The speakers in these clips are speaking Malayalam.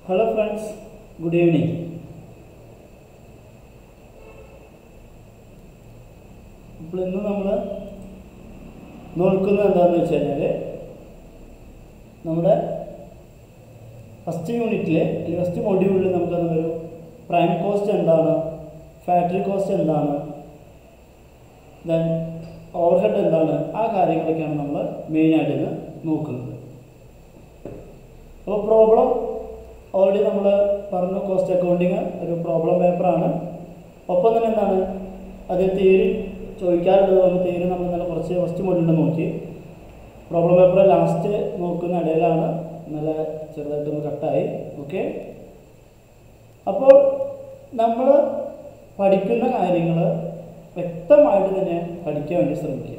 ഹലോ ഫ്രണ്ട്സ് ഗുഡ് ഈവനിങ് അപ്പോൾ ഇന്ന് നമ്മൾ നോക്കുന്നത് എന്താണെന്ന് വെച്ച് കഴിഞ്ഞാൽ നമ്മുടെ ഫസ്റ്റ് യൂണിറ്റിൽ അല്ലെങ്കിൽ ഫസ്റ്റ് മൊഡ്യൂളിൽ നമുക്ക് ഒരു പ്രൈം കോസ്റ്റ് എന്താണ് ഫാക്ടറി കോസ്റ്റ് എന്താണ് ദെൻ ഓവർഹെഡ് എന്താണ് ആ കാര്യങ്ങളൊക്കെയാണ് നമ്മൾ മെയിനായിട്ട് ഇന്ന് നോക്കുന്നത് അപ്പോൾ പ്രോബ്ലം ഓൾറെഡി നമ്മൾ പറഞ്ഞു കോസ്റ്റ് അക്കൗണ്ടിങ് ഒരു പ്രോബ്ലം പേപ്പറാണ് ഒപ്പം തന്നെ എന്താണ് അത് തിയറി ചോദിക്കാറുള്ളത് കൊണ്ട് തിയറി നമ്മൾ നല്ല കുറച്ച് ഫസ്റ്റ് മൊഡ്യൂളിൽ നോക്കി പ്രോബ്ലം പേപ്പർ ലാസ്റ്റ് നോക്കുന്ന ഇടയിലാണ് നല്ല ചെറുതായിട്ടൊന്ന് കട്ടായി ഓക്കെ അപ്പോൾ നമ്മൾ പഠിക്കുന്ന കാര്യങ്ങൾ വ്യക്തമായിട്ട് തന്നെ പഠിക്കാൻ വേണ്ടി ശ്രമിക്കുക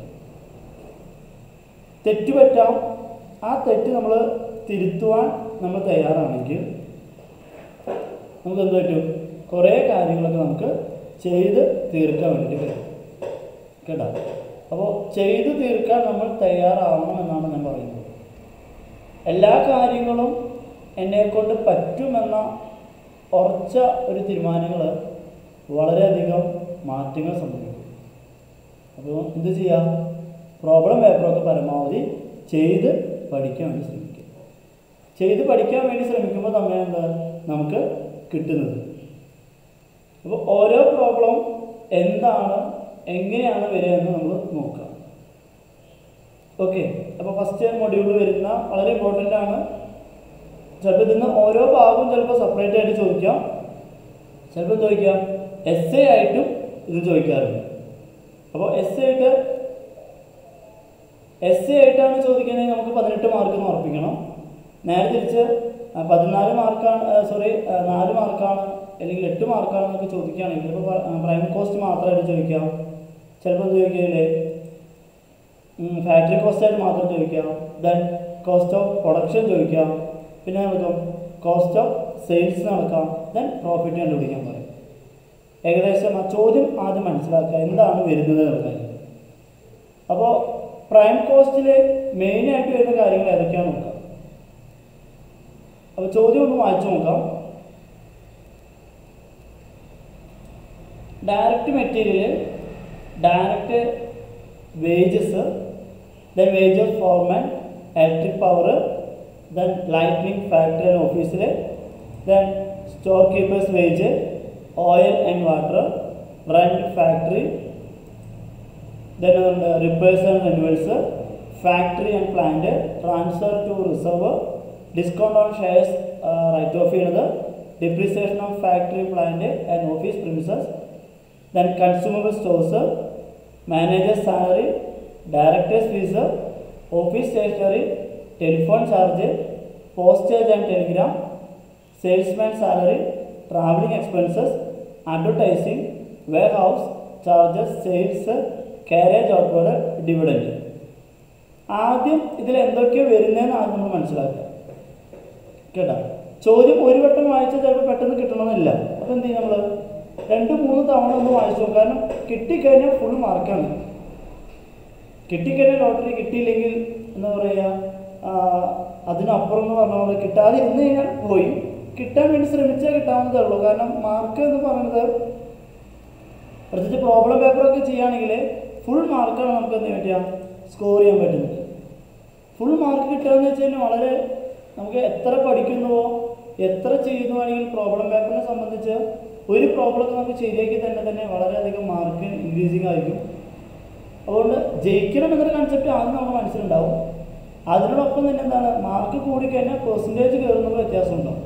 തെറ്റ് പറ്റാം ആ തെറ്റ് നമ്മൾ തിരുത്തുവാൻ നമ്മൾ തയ്യാറാണെങ്കിൽ നമുക്ക് എന്ത് പറ്റും കുറേ കാര്യങ്ങളൊക്കെ നമുക്ക് ചെയ്ത് തീർക്കാൻ വേണ്ടിയിട്ട് കഴിയും കേട്ടോ അപ്പോൾ ചെയ്ത് തീർക്കാൻ നമ്മൾ തയ്യാറാവണം എന്നാണ് ഞാൻ പറയുന്നത് എല്ലാ കാര്യങ്ങളും എന്നെക്കൊണ്ട് പറ്റുമെന്ന ഉറച്ച ഒരു തീരുമാനങ്ങൾ വളരെയധികം മാറ്റങ്ങൾ സംഭവിക്കും അപ്പോൾ എന്ത് ചെയ്യുക പ്രോബ്ലം പേപ്പറൊക്കെ പരമാവധി ചെയ്ത് പഠിക്കാൻ വേണ്ടി ശ്രമിക്കുക ചെയ്ത് പഠിക്കാൻ വേണ്ടി ശ്രമിക്കുമ്പോൾ തന്നെ എന്താ നമുക്ക് കിട്ടുന്നത് അപ്പോൾ ഓരോ പ്രോബ്ലം എന്താണ് എങ്ങനെയാണ് വരിക എന്ന് നമ്മൾ നോക്കാം ഓക്കെ അപ്പോൾ ഫസ്റ്റ് മൊഡ്യൂൾ വരുന്ന വളരെ ഇമ്പോർട്ടൻ്റ് ആണ് ചിലപ്പോൾ ഇതിന്ന് ഓരോ ഭാഗവും ചിലപ്പോൾ സെപ്പറേറ്റ് ആയിട്ട് ചോദിക്കാം ചിലപ്പോൾ ചോദിക്കാം എസ് എ ആയിട്ടും ഇത് ചോദിക്കാറുണ്ട് അപ്പോൾ എസ് എ ആയിട്ട് എസ് എ ആയിട്ടാണ് ചോദിക്കുന്നത് നമുക്ക് പതിനെട്ട് മാർക്ക് എന്ന് ഉറപ്പിക്കണം നേരെ തിരിച്ച് ആ, പതിനാല് മാർക്കാണ് സോറി നാല് മാർക്കാണ് അല്ലെങ്കിൽ എട്ട് മാർക്കാണ് എന്നൊക്കെ ചോദിക്കുകയാണെങ്കിൽ ഇപ്പോൾ പ്രൈം കോസ്റ്റ് മാത്രമായിട്ട് ചോദിക്കാം ചിലപ്പോൾ ചോദിക്കില്ലേ ഫാക്ടറി കോസ്റ്റായിട്ട് മാത്രം ചോദിക്കാം ദെൻ കോസ്റ്റ് ഓഫ് പ്രൊഡക്ഷൻ ചോദിക്കാം പിന്നെ നടക്കും കോസ്റ്റ് ഓഫ് സെയിൽസ് നടക്കാം ദെൻ പ്രോഫിറ്റ് കണ്ടുപിടിക്കാൻ പറയും ഏകദേശം ആ ചോദ്യം ആദ്യം മനസ്സിലാക്കുക എന്താണ് വരുന്നത് എന്നുള്ള കാര്യം അപ്പോൾ പ്രൈം കോസ്റ്റിൽ മെയിനായിട്ട് വരുന്ന കാര്യങ്ങൾ ഏതൊക്കെയാണ് നോക്കാം അപ്പോൾ ചോദ്യം ഒന്ന് വായിച്ചു നോക്കാം direct material direct wages then wages foreman electric power then lightning factory and ഓഫീസിൽ then store keepers wage oil and water rent factory then repairs and renewals factory and plant transfer to reserve discount on shares write off ചെയ്യുന്നത് depreciation of factory plant and office premises then consumable stores manager salary directors fees office stationery telephone charge postage and telegram salesman salary travelling expenses advertising wear warehouse charges sales carriage outward dividend ആദ്യം ഇതിൽ എന്തൊക്കെയോ വരുന്നതെന്ന് ആദ്യം നമ്മൾ മനസ്സിലാക്കുക കേട്ടോ ചോദ്യം ഒരു വട്ടം വായിച്ചാൽ ചിലപ്പോൾ പെട്ടെന്ന് കിട്ടണമെന്നില്ല അപ്പോൾ എന്ത് ചെയ്യും നമ്മൾ രണ്ട് മൂന്ന് തവണ ഒന്ന് വായിച്ചു നോക്കും കാരണം കിട്ടിക്കഴിഞ്ഞാൽ ഫുൾ മാർക്കാണ് കിട്ടിക്കഴിഞ്ഞാൽ ലോട്ടറി കിട്ടിയില്ലെങ്കിൽ എന്താ പറയുക ആ, അതിനപ്പുറം എന്ന് പറഞ്ഞ പോലെ കിട്ടാതെ ഇരുന്ന് കഴിഞ്ഞാൽ പോയി കിട്ടാൻ വേണ്ടി ശ്രമിച്ചാൽ കിട്ടാവുന്നതേ ഉള്ളൂ കാരണം മാർക്ക് എന്ന് പറയുന്നത് പ്രത്യേകിച്ച് പ്രോബ്ലം പേപ്പറൊക്കെ ചെയ്യുകയാണെങ്കിൽ ഫുൾ മാർക്കാണ് നമുക്ക് എന്ത് പറ്റുക സ്കോർ ചെയ്യാൻ പറ്റുന്നത് ഫുൾ മാർക്ക് കിട്ടുക എന്ന് വെച്ച് കഴിഞ്ഞാൽ വളരെ നമുക്ക് എത്ര പഠിക്കുന്നുവോ എത്ര ചെയ്യുന്നുവാണെങ്കിൽ പ്രോബ്ലം പേപ്പറിനെ സംബന്ധിച്ച് ഒരു പ്രോബ്ലം നമുക്ക് ശരിയാക്കി തന്നെ തന്നെ വളരെയധികം മാർക്ക് ഇൻക്രീസിങ് ആയിരിക്കും അതുകൊണ്ട് ജയിക്കണം എന്നൊരു കൺസെപ്റ്റ് ആദ്യം നമ്മുടെ മനസ്സിലുണ്ടാവും അതിനോടൊപ്പം തന്നെ എന്താണ് മാർക്ക് കൂടിക്കഴിഞ്ഞാൽ പെർസെൻറ്റേജ് കയറുന്നുള്ള വ്യത്യാസമുണ്ടാവും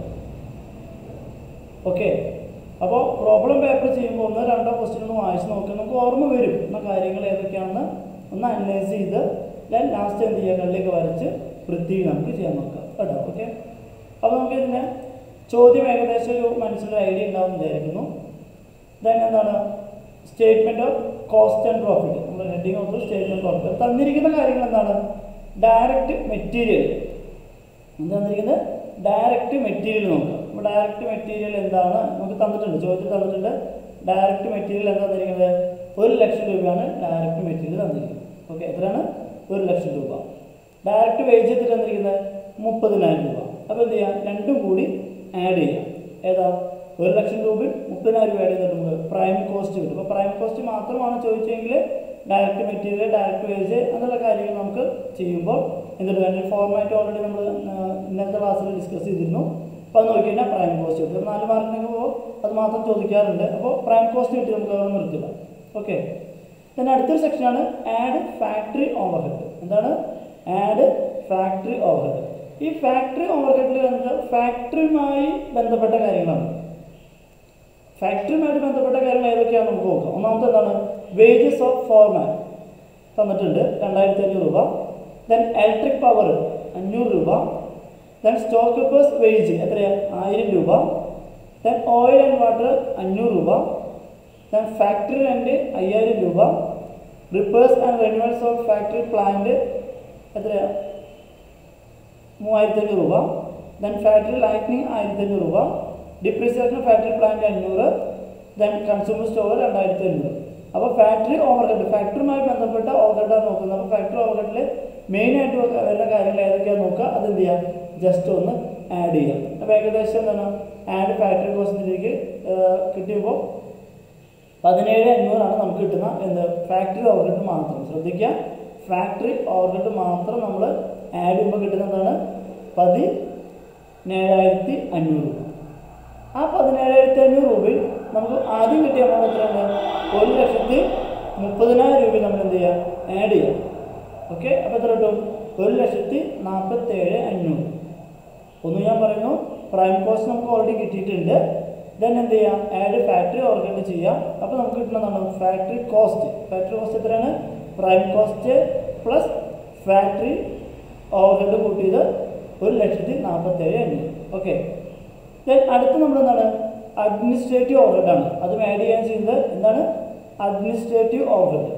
ഓക്കെ അപ്പോൾ പ്രോബ്ലം പേപ്പർ ചെയ്യുമ്പോൾ ഒന്നോ രണ്ടോ ക്വസ്റ്റ്യൻ ഒന്ന് വായിച്ച് നോക്കുക നമുക്ക് ഓർമ്മ വരും എന്ന കാര്യങ്ങൾ ഏതൊക്കെയാണെന്ന് ഒന്ന് അനലൈസ് ചെയ്ത് ഞാൻ ലാസ്റ്റ് എന്ത് ചെയ്യുക കള്ളിയൊക്കെ വരച്ച് വൃത്തി നമുക്ക് ചെയ്യാൻ നോക്കാം കേട്ടോ ഓക്കെ അപ്പോൾ നമുക്ക് ഇതിന് ചോദ്യം ഏകദേശം ഒരു മനസ്സിലൊരു ഐഡിയ ഉണ്ടാവും വിചാരിക്കുന്നു ദെൻ എന്താണ് statement of cost and profit നമ്മൾ ഹെഡിങ് ഓഫ് സ്റ്റേറ്റ്മെൻറ്റ് പ്രോഫിറ്റ് തന്നിരിക്കുന്ന കാര്യങ്ങൾ എന്താണ് ഡയറക്റ്റ് മെറ്റീരിയൽ എന്താ തന്നിരിക്കുന്നത് ഡയറക്റ്റ് മെറ്റീരിയൽ നോക്കാം അപ്പോൾ ഡയറക്റ്റ് മെറ്റീരിയൽ എന്താണ് നമുക്ക് തന്നിട്ടുണ്ട് ചോദ്യത്തിൽ തന്നിട്ടുണ്ട് ഡയറക്റ്റ് മെറ്റീരിയൽ എന്താ തന്നിരിക്കുന്നത് ഒരു ലക്ഷം രൂപയാണ് ഡയറക്റ്റ് മെറ്റീരിയൽ തന്നിരിക്കുന്നത് ഓക്കെ എത്രയാണ് ഒരു ലക്ഷം രൂപ ഡയറക്റ്റ് വേജ് എത്ര തന്നിരിക്കുന്നത് മുപ്പതിനായിരം രൂപ അപ്പോൾ എന്ത് ചെയ്യാം രണ്ടും കൂടി ആഡ് ചെയ്യാം ഏതാ ഒരു ലക്ഷം രൂപ മുപ്പതിനായിരം രൂപ ആഡ് ചെയ്തിട്ട് നമുക്ക് പ്രൈം കോസ്റ്റ് കിട്ടും അപ്പോൾ പ്രൈം കോസ്റ്റ് മാത്രമാണ് ചോദിച്ചെങ്കിൽ ഡയറക്റ്റ് മെറ്റീരിയൽ ഡയറക്റ്റ് വേജ് എന്നുള്ള കാര്യങ്ങൾ നമുക്ക് ചെയ്യുമ്പോൾ എന്നിട്ട് അതിൻ്റെ ഫോർമാറ്റ് ഓൾറെഡി നമ്മൾ ഇന്നത്തെ ക്ലാസ്സിൽ ഡിസ്കസ് ചെയ്തിരുന്നു അപ്പോൾ അത് നോക്കി കഴിഞ്ഞാൽ പ്രൈം കോസ്റ്റ് കിട്ടും നാല് മാർക്കിനൊക്കെ പോകുമ്പോൾ അത് മാത്രം ചോദിക്കാറുണ്ട് അപ്പോൾ പ്രൈം കോസ്റ്റ് കിട്ടി നമുക്ക് അവിടെ നിർത്തില്ല ഓക്കെ പിന്നെ അടുത്തൊരു സെക്ഷനാണ് ആഡ് ഫാക്ടറി ഓവർഹെഡ് എന്താണ് ആഡ് ഫാക്ടറി ഓവർഹെഡ് ഈ ഫാക്ടറി ഓവർഹെഡിൽ വന്നത് ഫാക്ടറിയുമായി ബന്ധപ്പെട്ട കാര്യങ്ങളാണ് ഫാക്ടറിയുമായിട്ട് ബന്ധപ്പെട്ട കാര്യങ്ങൾ ഏതൊക്കെയാണെന്ന് നമുക്ക് നോക്കാം ഒന്നാമത്തെ എന്താണ് വേജസ് ഓഫ് ഫോർമാൻ തന്നിട്ടുണ്ട് രണ്ടായിരത്തി അഞ്ഞൂറ് രൂപ ദെൻ ഇലക്ട്രിക് പവർ അഞ്ഞൂറ് രൂപ ദെൻ സ്റ്റോക്ക് കീപ്പേഴ്സ് വേജ് എത്രയാണ് ആയിരം രൂപ ദെൻ ഓയിൽ ആൻഡ് വാട്ടർ അഞ്ഞൂറ് രൂപ ദെൻ ഫാക്ടറി റെൻറ്റ് അയ്യായിരം രൂപ repairs and renewals of factory plant എത്രയാണ് മൂവായിരത്തി അഞ്ഞൂറ് രൂപ ദെൻ ഫാക്ടറി ലൈറ്റിനിങ് ആയിരത്തി അഞ്ഞൂറ് രൂപ ഡിപ്രീസിയേഷൻ ഫാക്ടറി പ്ലാന്റ് അഞ്ഞൂറ് ദെൻ കൺസ്യൂമർ സ്റ്റോർ രണ്ടായിരത്തി അഞ്ഞൂറ് അപ്പോൾ ഫാക്ടറി ഓവർഹെഡ് ഫാക്ടറിയുമായി ബന്ധപ്പെട്ട ഓവർഹെഡാണ് നോക്കുന്നത് അപ്പോൾ ഫാക്ടറി ഓവർഹെഡിൽ മെയിനായിട്ട് വരുന്ന കാര്യങ്ങൾ ഏതൊക്കെയാണ് നോക്കുക അത് എന്ത് ചെയ്യാം ജസ്റ്റ് ഒന്ന് ആഡ് ചെയ്യാം അപ്പോൾ ഏകദേശം എന്താണ് ആഡ് ഫാക്ടറി കോസ്റ്റിലേക്ക് കിട്ടിയപ്പോൾ പതിനേഴ് അഞ്ഞൂറാണ് നമുക്ക് കിട്ടുന്ന എന്ത് ഫാക്ടറി ഓവർഹെഡ് മാത്രം ശ്രദ്ധിക്കുക ഫാക്ടറി ഓവർഹെഡ് മാത്രം നമ്മൾ ആഡ് ചെയ്യുമ്പോൾ കിട്ടുന്ന എന്താണ് പതിനേഴായിരത്തി അഞ്ഞൂറ് രൂപ ആ പതിനേഴായിരത്തി അഞ്ഞൂറ് രൂപയിൽ നമുക്ക് ആദ്യം കിട്ടിയ എമൗണ്ട് എത്രയാണ് ഒരു ലക്ഷത്തി മുപ്പതിനായിരം രൂപ നമ്മൾ എന്ത് ചെയ്യുക ആഡ് ചെയ്യാം ഓക്കെ അപ്പോൾ എത്ര കിട്ടും ഒരു ലക്ഷത്തി നാൽപ്പത്തേഴ് അഞ്ഞൂറ് ഒന്ന് ഞാൻ പറയുന്നു പ്രൈം കോസ്റ്റ് നമുക്ക് ഓൾറെഡി കിട്ടിയിട്ടുണ്ട് ദെൻ എന്ത് ചെയ്യാം ആഡ് ഫാക്ടറി ഓർഗനൈസ് ചെയ്യാം അപ്പോൾ നമുക്ക് കിട്ടുന്നതാണ് ഫാക്ടറി കോസ്റ്റ് ഫാക്ടറി കോസ്റ്റ് എത്രയാണ് prime cost plus factory overhead കൂട്ടിയത് ഒരു ലക്ഷത്തി നാൽപ്പത്തേഴ് അഞ്ഞൂറ് ഓക്കെ ദെൻ അടുത്ത് നമ്മൾ എന്താണ് അഡ്മിനിസ്ട്രേറ്റീവ് ഓവർഹെഡ് ആണ് അതും ആഡ് ചെയ്യാൻ ചെയ്യുന്നത് എന്താണ് അഡ്മിനിസ്ട്രേറ്റീവ് ഓവർഹെഡ്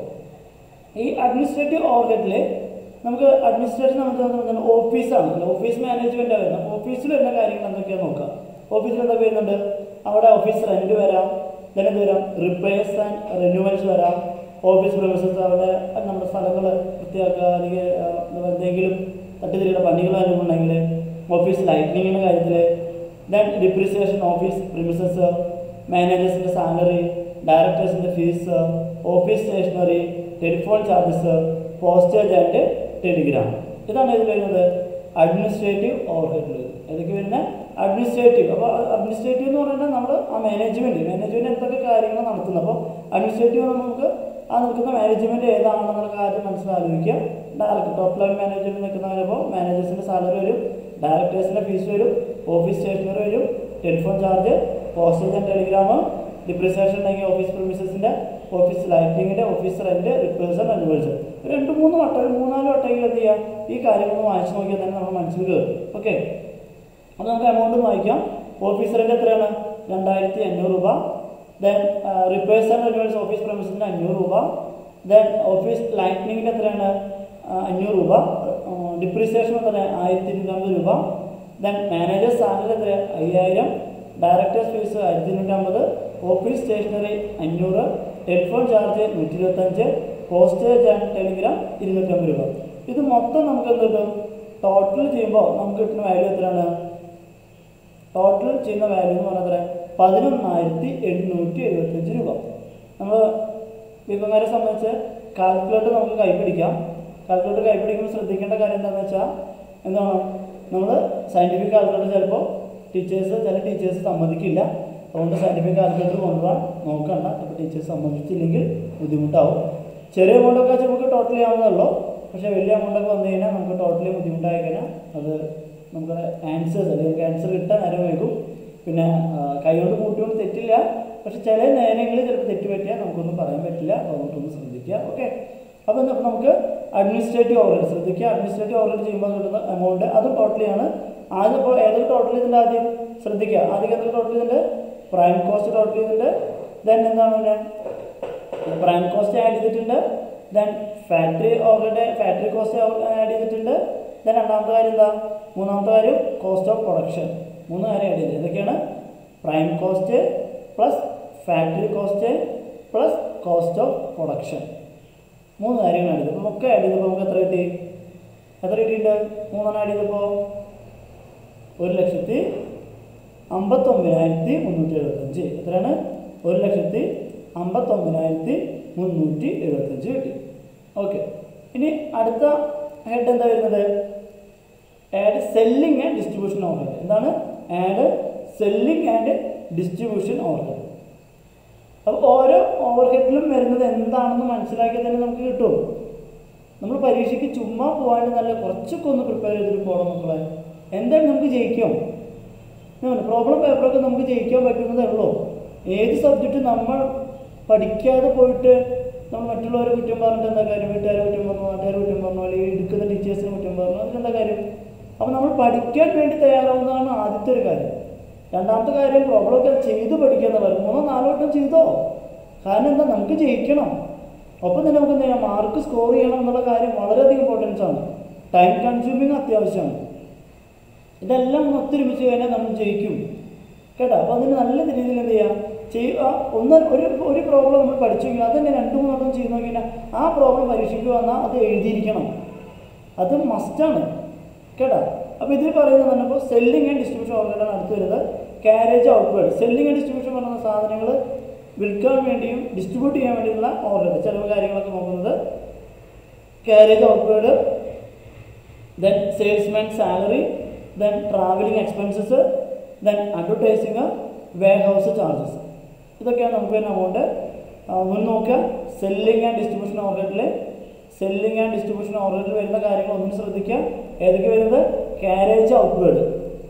ഈ അഡ്മിനിസ്ട്രേറ്റീവ് ഓവർഹെഡിൽ നമുക്ക് അഡ്മിനിസ്ട്രേഷൻ നമുക്ക് എന്താണ് ഓഫീസാണ് ഓഫീസ് മാനേജ്മെൻ്റ് വരുന്നത് അപ്പോൾ ഓഫീസിൽ വരുന്ന കാര്യങ്ങൾ എന്തൊക്കെയാണെന്ന് നോക്കാം ഓഫീസിൽ എന്തൊക്കെ വരുന്നുണ്ട് അവിടെ ഓഫീസ് റെൻറ്റ് വരാം then എന്ത് വരാം റിപ്പയേഴ്സ് ആൻഡ് റിന്യൂവൽസ് വരാം ഓഫീസ് പ്രൊഫസേഴ്സ് അവിടെ നമ്മുടെ സ്ഥലങ്ങൾ വൃത്തിയാക്കുക അല്ലെങ്കിൽ ആ, എന്താ എന്തെങ്കിലും തട്ടിത്തിരിയുടെ പണികൾ ഉണ്ടെങ്കിൽ ഓഫീസ് ലൈറ്റിനിങ്ങിൻ്റെ കാര്യത്തിൽ ദെൻ ഡിപ്രിസിയേഷൻ ഓഫീസ് പ്രിമിസസ് മാനേജേഴ്സിൻ്റെ സാലറി ഡയറക്ടേഴ്സിൻ്റെ fees office stationery telephone charges postage and telegram ഇതാണ് ഇതിൽ വരുന്നത് അഡ്മിനിസ്ട്രേറ്റീവ് ഓവർഹെഡിൽ ഏതൊക്കെ വരുന്ന അഡ്മിനിസ്ട്രേറ്റീവ് അപ്പോൾ അഡ്മിനിസ്ട്രേറ്റീവ് എന്ന് പറയുന്നത് നമ്മൾ ആ മാനേജ്മെൻറ്റ് മാനേജ്മെൻറ്റ് എന്തൊക്കെ കാര്യങ്ങൾ നടത്തുന്നത് അപ്പോൾ അഡ്മിനിസ്ട്രേറ്റീവ് നമുക്ക് ആ നിൽക്കുന്ന മാനേജ്മെൻറ്റ് ഏതാണെന്നുള്ള കാര്യം മനസ്സിലാലോചിക്കുക ഡയറക്ടർ ടോപ്പ് ലെവൽ മാനേജ്മെൻറ്റ് നിൽക്കുന്നവരപ്പോൾ മാനേജേഴ്സിൻ്റെ സാലറി വരും ഡയറക്ടേഴ്സിൻ്റെ ഫീസ് വരും ഓഫീസ് സ്റ്റേഷനറി വരും telephone charge postage and telegram depreciation ഉണ്ടെങ്കിൽ ഓഫീസ് പ്രിമിസസിൻ്റെ ഓഫീസ് ലൈറ്റിങ്ങിൻ്റെ ഓഫീസ് റെൻറ്റ് റിപ്പേഴ്സ് റിനുവൽസ് രണ്ട് മൂന്ന് വട്ടം ഒരു മൂന്നാല് വട്ടമെങ്കിലും എന്ത് ചെയ്യുക ഈ കാര്യങ്ങളൊന്ന് വായിച്ചു നോക്കിയാൽ തന്നെ നമ്മൾ മനസ്സിൽ കയറും ഓക്കെ അപ്പോൾ നമുക്ക് എമൗണ്ട് വായിക്കാം ഓഫീസ് റെൻറ്റ് എത്രയാണ് രണ്ടായിരത്തി അഞ്ഞൂറ് രൂപ then repairs and renewals office പ്രമിസിൻ്റെ അഞ്ഞൂറ് രൂപ ദെൻ ഓഫീസ് ലൈറ്റിനിങ്ങിൻ്റെ എത്രയാണ് ആ, അഞ്ഞൂറ് രൂപ ഡിപ്രിസിയേഷൻ എത്രയാണ് ആയിരത്തി ഇരുന്നൂറ്റമ്പത് രൂപ ദെൻ മാനേജേഴ്സ് സാലറി എത്രയാണ് അയ്യായിരം ഡയറക്ടേഴ്സ് ഫീസ് ആയിരത്തി ഇരുന്നൂറ്റമ്പത് ഓഫീസ് സ്റ്റേഷനറി അഞ്ഞൂറ് ടെലിഫോൺ ചാർജ് നൂറ്റി ഇരുപത്തഞ്ച് പോസ്റ്റേജ് ആൻഡ് ടെലിഗ്രാം ഇരുന്നൂറ്റമ്പത് രൂപ ഇത് മൊത്തം നമുക്ക് എന്ത് കിട്ടും ടോട്ടൽ ചെയ്യുമ്പോൾ നമുക്ക് കിട്ടുന്ന വാല്യൂ എത്രയാണ് ടോട്ടൽ ചെയ്യുന്ന വാല്യൂ എന്ന് പറഞ്ഞാൽ എത്ര പതിനൊന്നായിരത്തി എണ്ണൂറ്റി എഴുപത്തഞ്ച് രൂപ നമ്മൾ വിപകാരെ സംബന്ധിച്ച് കാൽക്കുലേറ്റർ നമുക്ക് കൈപ്പിടിക്കാം കാൽക്കുലേറ്റർ കൈപ്പിടിക്കുമ്പോൾ ശ്രദ്ധിക്കേണ്ട കാര്യം എന്താണെന്ന് വെച്ചാൽ എന്താണ് നമ്മൾ സയൻറ്റിഫിക് കാൽക്കുലേറ്റർ ചിലപ്പോൾ ടീച്ചേഴ്സ് ചില ടീച്ചേഴ്സ് സമ്മതിക്കില്ല അതുകൊണ്ട് സയൻറ്റിഫിക് കാൽക്കുലേറ്റർ കൊണ്ടുപോകാൻ നോക്കണ്ട ചിലപ്പോൾ ടീച്ചേഴ്സ് സമ്മതിച്ചില്ലെങ്കിൽ ബുദ്ധിമുട്ടാവും ചെറിയ എമൗണ്ടൊക്കെ നമുക്ക് ടോട്ടൽ ചെയ്യാവുന്നതുള്ളൂ പക്ഷേ വലിയ എമൗണ്ടൊക്കെ വന്നു കഴിഞ്ഞാൽ നമുക്ക് ടോട്ടലി ബുദ്ധിമുട്ടായി കഴിഞ്ഞാൽ അത് നമുക്ക് ആൻസേഴ്സ് അല്ലെങ്കിൽ നമുക്ക് ആൻസർ കിട്ടാൻ നേരം വൈകും പിന്നെ ആ, കൈകൊണ്ട് കൂട്ടിക്കൊണ്ട് തെറ്റില്ല പക്ഷെ ചില നേരങ്ങളിൽ ചിലപ്പോൾ തെറ്റ് പറ്റിയാൽ നമുക്കൊന്നും പറയാൻ പറ്റില്ല അതുകൊണ്ടൊന്ന് ശ്രദ്ധിക്കുക ഓക്കെ അപ്പോൾ എന്താ അപ്പോൾ നമുക്ക് അഡ്മിനിസ്ട്രേറ്റീവ് ഓവർഹെഡ് ശ്രദ്ധിക്കുക അഡ്മിനിസ്ട്രേറ്റീവ് ഓവർഹെഡ് ചെയ്യുമ്പോൾ കിട്ടുന്ന എമൗണ്ട് അത് ടോട്ടലിയാണ് ആദ്യം ഇപ്പോൾ ഏതൊക്കെ ടോട്ടൽ ഇതിൻ്റെ ആദ്യം ശ്രദ്ധിക്കുക ആദ്യം എന്തൊക്കെ ടോട്ടൽ ഇതിൻ്റെ പ്രൈം കോസ്റ്റ് ടോട്ടൽ ചെയ്തിട്ടുണ്ട് ദെൻ എന്താണ് പിന്നെ പ്രൈം കോസ്റ്റ് ആഡ് ചെയ്തിട്ടുണ്ട് then factory overhead factory cost add ചെയ്തിട്ടുണ്ട് ദെൻ രണ്ടാമത്തെ കാര്യം എന്താ മൂന്നാമത്തെ കാര്യം കോസ്റ്റ് ഓഫ് പ്രൊഡക്ഷൻ മൂന്ന് കാര്യം ആഡ് ചെയ്തത് ഇതൊക്കെയാണ് prime cost plus factory cost plus cost of production മൂന്ന് കാര്യങ്ങളാണ് ഇത് അപ്പോൾ ഒക്കെ ആഡ് ചെയ്തപ്പോൾ നമുക്ക് എത്ര കിട്ടി എത്ര കിട്ടിയിട്ടുണ്ട് മൂന്നെണ്ണം ആഡ് ചെയ്തപ്പോൾ ഒരു ലക്ഷത്തി അമ്പത്തൊമ്പതിനായിരത്തി മുന്നൂറ്റി എഴുപത്തഞ്ച് എത്രയാണ് ഒരു ലക്ഷത്തി അമ്പത്തൊമ്പതിനായിരത്തി മുന്നൂറ്റി എഴുപത്തഞ്ച് കിട്ടി ഓക്കെ ഇനി അടുത്ത ഹെഡ് എന്താ വരുന്നത് add selling and distribution order എന്താണ് add selling and distribution order അപ്പോൾ ഓരോ ഓവർഹെഡിലും വരുന്നത് എന്താണെന്ന് മനസ്സിലാക്കിയാൽ തന്നെ നമുക്ക് കിട്ടും നമ്മൾ പരീക്ഷയ്ക്ക് ചുമ്മാ പോകാണ്ട് നല്ല കുറച്ചൊക്കെ ഒന്ന് പ്രിപ്പയർ ചെയ്തിട്ട് പോകണം മക്കളെ എന്തായാലും നമുക്ക് ജയിക്കാം പ്രോബ്ലം പേപ്പറൊക്കെ നമുക്ക് ജയിക്കാൻ പറ്റുന്നതേ ഉള്ളൂ ഏത് സബ്ജക്റ്റ് നമ്മൾ പഠിക്കാതെ പോയിട്ട് നമ്മൾ മറ്റുള്ളവരെ കുറ്റം പറഞ്ഞിട്ട് എന്താ കാര്യം വീട്ടുകാരെ കുറ്റം പറഞ്ഞു നാട്ടുകാരെ കുറ്റം പറഞ്ഞു അല്ലെങ്കിൽ എടുക്കുന്ന ടീച്ചേഴ്സിനെ കുറ്റം പറഞ്ഞു അതിനെന്താ കാര്യം അപ്പോൾ നമ്മൾ പഠിക്കാൻ വേണ്ടി തയ്യാറാവുന്നതാണ് ആദ്യത്തെ ഒരു കാര്യം രണ്ടാമത്തെ കാര്യം പ്രോബ്ലമൊക്കെ ചെയ്ത് പഠിക്കുക എന്ന് പറയും മൂന്നോ നാലോ വട്ടം ചെയ്തോ കാരണം എന്താ നമുക്ക് ജയിക്കണം ഒപ്പം തന്നെ നമുക്ക് എന്ത് ചെയ്യാം മാർക്ക് സ്കോർ ചെയ്യണം എന്നുള്ള കാര്യം വളരെയധികം ഇമ്പോർട്ടൻസ് ആണ് ടൈം കൺസ്യൂമിങ് അത്യാവശ്യമാണ് ഇതെല്ലാം ഒത്തൊരുമിച്ച് കഴിഞ്ഞാൽ നമ്മൾ ജയിക്കും കേട്ടോ അപ്പോൾ അതിന് നല്ല രീതിയിൽ എന്ത് ചെയ്യാം ചെയ്യുക ഒന്ന് ഒരു ഒരു പ്രോബ്ലം നമ്മൾ പഠിച്ചു കഴിഞ്ഞാൽ അത് തന്നെ രണ്ട് മൂന്നെണ്ണം ചെയ്ത് നോക്കിയാൽ ആ പ്രോബ്ലം പരീക്ഷയ്ക്ക് വന്നാൽ അത് എഴുതിയിരിക്കണം അത് മസ്റ്റാണ് കേട്ടോ അപ്പോൾ ഇതിൽ പറയുന്നത് പറഞ്ഞപ്പോൾ സെല്ലിംഗ് ആൻഡ് ഡിസ്ട്രിബ്യൂഷൻ ഓർഗനാണ് അടുത്ത് വരുന്നത് carriage outward selling and distribution പറയുന്ന സാധനങ്ങൾ വിൽക്കാൻ വേണ്ടിയും ഡിസ്ട്രിബ്യൂട്ട് ചെയ്യാൻ വേണ്ടിയുള്ള ഓർഡർ ചിലവ് കാര്യങ്ങളൊക്കെ നോക്കുന്നത് carriage outward then salesman salary then travelling expenses then advertising warehouse charges ഇതൊക്കെയാണ് നമുക്ക് വരുന്ന എമൗണ്ട് മുൻ നോക്കുക സെല്ലിംഗ് ആൻഡ് ഡിസ്ട്രിബ്യൂഷൻ ഓർഡറിൽ സെല്ലിംഗ് ആൻഡ് ഡിസ്ട്രിബ്യൂഷൻ ഓർഡറിൽ വരുന്ന കാര്യങ്ങൾ ഒന്നും ശ്രദ്ധിക്കുക ഏതൊക്കെ വരുന്നത് കാരേജ് ഔട്ട്വേർഡ്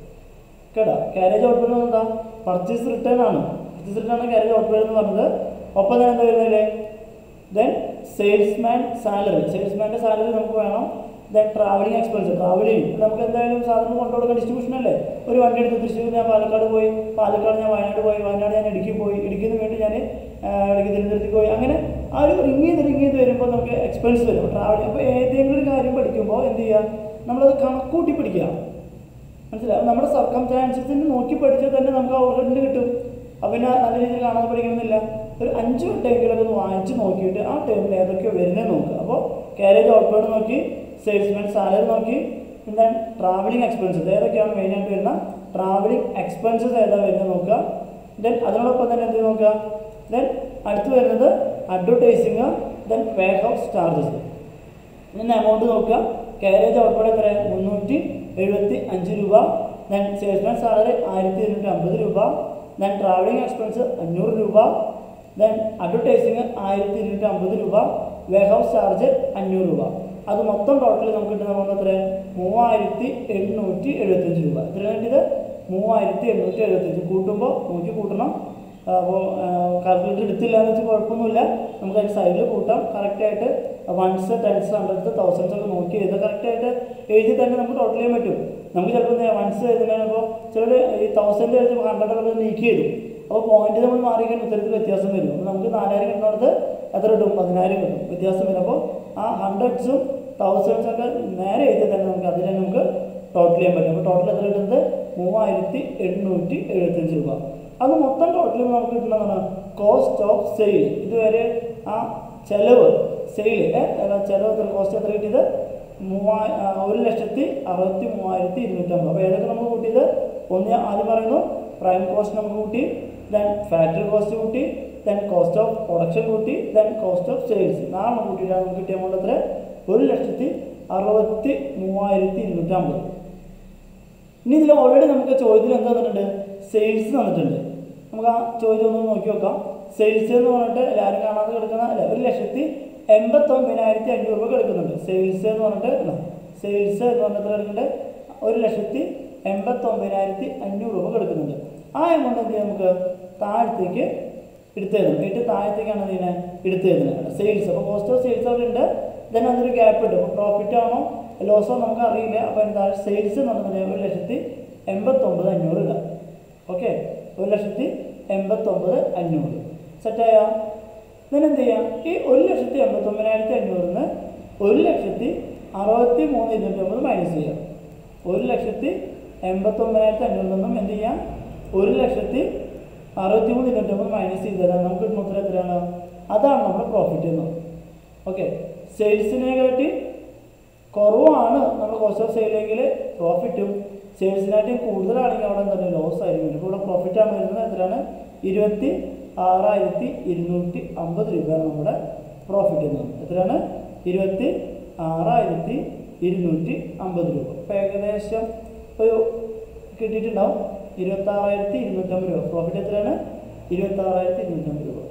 കേട്ടോ കാരേജ് ഔട്ട്വേർഡ് എന്താ പർച്ചേസ് റിട്ടേൺ ആണ് പർച്ചേസ് റിട്ടേൺ ആണ് കാരേജ് ഔട്ട്വേർഡ് എന്ന് പറഞ്ഞത് ഒപ്പം തന്നെ എന്താ വരുന്നില്ലേ ദെൻ സെയിൽസ്മാൻ സാലറി സെയിൽസ്മാൻ്റെ സാലറി നമുക്ക് വേണം ദെൻ ട്രാവലിംഗ് എക്സ്പെൻസ് ട്രാവലിംഗ് നമുക്ക് എന്തായാലും സാധനം കൊണ്ടുകൊടുക്കാൻ ഡിസ്ട്രിബ്യൂഷൻ അല്ലേ ഒരു വണ്ടി എടുത്ത് തൃശ്ശൂർ ഞാൻ പാലക്കാട് പോയി പാലക്കാട് ഞാൻ വയനാട് പോയി വയനാട് ഞാൻ ഇടുക്കി പോയി ഇടുക്കിന്ന് വേണ്ടി ഞാൻ ഇടുക്കി തിരുവനന്തപുരത്തേക്ക് പോയി അങ്ങനെ ആ ഒരു റിങ് ചെയ്ത് റിങ് ചെയ്ത് വരുമ്പോൾ നമുക്ക് എക്സ്പെൻസ് വരും ട്രാവലിംഗ് അപ്പോൾ ഏതെങ്കിലും ഒരു കാര്യം പഠിക്കുമ്പോൾ എന്ത് ചെയ്യുക നമ്മളത് കണക്കൂട്ടി പഠിക്കുക മനസ്സിലാവും നമ്മുടെ സർക്കംസ്റ്റാൻസസിന് നോക്കി പഠിച്ചാൽ തന്നെ നമുക്ക് ഓവർഹെഡിന് കിട്ടും അപ്പം പിന്നെ നല്ല രീതിയിൽ കാണാതെ പഠിക്കണമെന്നില്ല ഒരു അഞ്ച് വട്ടമെങ്കിലൊക്കെ ഒന്ന് വാങ്ങിച്ച് നോക്കിയിട്ട് ആ ടൈമിൽ ഏതൊക്കെയോ വരുന്നത് നോക്കുക അപ്പോൾ കാരേജ് ഔട്ട്വേർഡ് നോക്കി സെയിൽസ്മാൻ സാലറി നോക്കി പിന്നെ ട്രാവലിംഗ് എക്സ്പെൻസസ് ഏതൊക്കെയാണ് മെയിനായിട്ട് വരുന്ന ട്രാവലിംഗ് എക്സ്പെൻസസ് ഏതാ വരുന്നത് നോക്കുക ദെൻ അതിനോടൊപ്പം തന്നെ എന്ത് നോക്കുക ദെൻ അടുത്ത് വരുന്നത് advertising then warehouse charges ഇതിൻ്റെ എമൗണ്ട് നോക്കുക കാരേജ് ഔട്ട്പുട്ട് എത്ര മുന്നൂറ്റി എഴുപത്തി അഞ്ച് രൂപ ദെൻ സെയിൽസ്മാൻ സാലറി ആയിരത്തി ഇരുന്നൂറ്റി അമ്പത് രൂപ ദെൻ ട്രാവലിംഗ് എക്സ്പെൻസ് അഞ്ഞൂറ് രൂപ ദെൻ അഡ്വർടൈസിങ് ആയിരത്തി ഇരുന്നൂറ്റി അമ്പത് രൂപ വെയർ ഹൗസ് ചാർജ് അഞ്ഞൂറ് രൂപ അത് മൊത്തം ടോട്ടൽ നമുക്ക് കിട്ടുന്ന എമൗണ്ട് എത്ര മൂവായിരത്തി എണ്ണൂറ്റി എഴുപത്തഞ്ച് രൂപ എത്ര വേണ്ടിയത് മൂവായിരത്തി എണ്ണൂറ്റി എഴുപത്തഞ്ച് കൂട്ടുമ്പോൾ നോക്കി കൂട്ടണം അപ്പോൾ കാൽക്കുലേറ്റർ എടുത്തില്ല എന്ന് വെച്ചാൽ കുഴപ്പമൊന്നുമില്ല നമുക്ക് അതിന് സൈഡിൽ കൂട്ടാം കറക്റ്റായിട്ട് വൺസ് ടെൻസ് ഹൺഡ്രഡ്സ് തൗസൻഡ്സ് ഒക്കെ നോക്കി ചെയ്ത് കറക്റ്റായിട്ട് എഴുതി തന്നെ നമുക്ക് ടോട്ടൽ ചെയ്യാൻ പറ്റും നമുക്ക് ചിലപ്പോൾ വൺസ് എഴുതുന്നതിനപ്പോൾ ചിലർ ഈ തൗസൻഡ് എഴുതുമ്പോൾ ഹൺഡ്രഡ് ഒക്കെ നീക്കി എഴുതും അപ്പോൾ പോയിന്റ് നമ്മൾ മാറി കഴിഞ്ഞാൽ ഉത്തരത്തിൽ വ്യത്യാസം വരും അപ്പോൾ നമുക്ക് നാലായിരം കിട്ടുന്നിടത്ത് എത്ര കിട്ടും പതിനായിരം കിട്ടും വ്യത്യാസം വരും അപ്പോൾ ആ ഹൺഡ്രഡ്സും തൗസൻഡ്സും ഒക്കെ നേരെ എഴുതിയാൽ തന്നെ നമുക്ക് അതിൽ തന്നെ നമുക്ക് ടോട്ടൽ ചെയ്യാൻ പറ്റും അപ്പോൾ ടോട്ടൽ എത്ര കിട്ടുന്നത് മൂവായിരത്തി എണ്ണൂറ്റി എഴുപത്തഞ്ച് രൂപ അത് മൊത്തം ടോട്ടൽ നമുക്ക് കിട്ടുന്നതാണ് കോസ്റ്റ് ഓഫ് സെയിൽ ഇതുവരെ ആ ചെലവ് സെയിൽ ചെലവ് എത്ര കോസ്റ്റ് എത്ര കിട്ടിയത് മൂവായി ആ, ഒരു ലക്ഷത്തി അറുപത്തി മൂവായിരത്തി ഇരുന്നൂറ്റമ്പത് അപ്പോൾ ഏതൊക്കെ നമുക്ക് കൂട്ടിയത് ഒന്ന് ഞാൻ ആദ്യം പറയുന്നു പ്രൈം കോസ്റ്റ് നമുക്ക് കൂട്ടി ദെൻ ഫാക്ടറി കോസ്റ്റ് കൂട്ടി ദെൻ കോസ്റ്റ് ഓഫ് പ്രൊഡക്ഷൻ കൂട്ടി ദെൻ കോസ്റ്റ് ഓഫ് സെയിൽസ് നാളെ കൂട്ടിയിട്ടാണ് നമുക്ക് കിട്ടിയ എമൗണ്ട് എത്ര ഒരു ലക്ഷത്തി അറുപത്തി മൂവായിരത്തി ഇരുന്നൂറ്റമ്പത് ഇനി ഇതിൽ ഓൾറെഡി നമുക്ക് ചോദ്യത്തിൽ എന്താ തന്നിട്ടുണ്ട് സെയിൽസ് തന്നിട്ടുണ്ട് നമുക്ക് ആ ചോദ്യം ഒന്ന് നോക്കി നോക്കാം സെയിൽസ് എന്ന് പറഞ്ഞിട്ട് എല്ലാവരും കാണാതെ കിടക്കുന്ന അല്ല ഒരു ലക്ഷത്തി എൺപത്തൊമ്പതിനായിരത്തി അഞ്ഞൂറ് രൂപ കിടക്കുന്നുണ്ട് സെയിൽസ് എന്ന് പറഞ്ഞിട്ട് സെയിൽസ് എന്ന് പറഞ്ഞിട്ട് കിടക്കുന്നുണ്ട് ഒരു ലക്ഷത്തി എൺപത്തൊമ്പതിനായിരത്തി അഞ്ഞൂറ് രൂപ കിടക്കുന്നുണ്ട് ആ എമൗണ്ട് എന്ത് ചെയ്യാം നമുക്ക് താഴത്തേക്ക് എടുത്തു തരണം ഏറ്റവും താഴത്തേക്കാണ് ഇതിനെ എടുത്തു തരുന്നത് സെയിൽസ് അപ്പോൾ കോസ്റ്റ് ഓഫ് സെയിൽസ് അവിടെ ഉണ്ട് ദെൻ അതൊരു ഗ്യാപ്പ് ഉണ്ട് അപ്പോൾ പ്രോഫിറ്റ് ആണോ ലോസോ നമുക്ക് അറിയില്ല അപ്പോൾ എന്താ സെയിൽസ് എന്ന് പറഞ്ഞിട്ടുണ്ടെങ്കിൽ ഒരു ലക്ഷത്തി എൺപത്തൊമ്പത് അഞ്ഞൂറ് ഇടാം ഓക്കെ ഒരു ലക്ഷത്തി എൺപത്തൊമ്പത് അഞ്ഞൂറ് സെറ്റായ then എന്ത് ചെയ്യാം ഈ ഒരു ലക്ഷത്തി എൺപത്തൊമ്പതിനായിരത്തി അഞ്ഞൂറിന് ഒരു ലക്ഷത്തി അറുപത്തി മൂന്ന് ഇരുന്നൂറ്റമ്പത് മൈനസ് ചെയ്യാം ഒരു ലക്ഷത്തി എൺപത്തൊമ്പതിനായിരത്തി അഞ്ഞൂറിൽ നിന്നും എന്ത് ചെയ്യാം ഒരു ലക്ഷത്തി അറുപത്തി മൂന്ന് ഇരുന്നൂറ്റമ്പത് മൈനസ് ചെയ്താൽ നമുക്ക് കിട്ടുന്ന ഉത്തരം എത്രയാണ് അതാണ് നമ്മുടെ പ്രോഫിറ്റ് എന്ന് ഓക്കെ സെയിൽസിനെ കാട്ടി കുറവാണ് നമ്മൾ കോസ്റ്റ് ഓഫ് സെയിലെങ്കിൽ പ്രോഫിറ്റും സെയിൽസിനായിട്ട് കൂടുതലാണെങ്കിൽ അവിടെ എന്താണ് ലോസ് ആയിരിക്കും ഇപ്പോൾ ഇവിടെ പ്രോഫിറ്റ് ആണ് വരുന്നത് എത്രയാണ് ഇരുപത്തി ആറായിരത്തി ഇരുന്നൂറ്റി അമ്പത് രൂപയാണ് നമ്മുടെ പ്രോഫിറ്റ് എന്ന് പറയുന്നത് എത്രയാണ് ഇരുപത്തി ആറായിരത്തി ഇരുന്നൂറ്റി അമ്പത് രൂപ അപ്പോൾ ഏകദേശം ഒരു കിട്ടിയിട്ടുണ്ടാവും ഇരുപത്താറായിരത്തി ഇരുന്നൂറ്റമ്പത് രൂപ പ്രോഫിറ്റ് എത്രയാണ് ഇരുപത്താറായിരത്തി ഇരുന്നൂറ്റമ്പത് രൂപ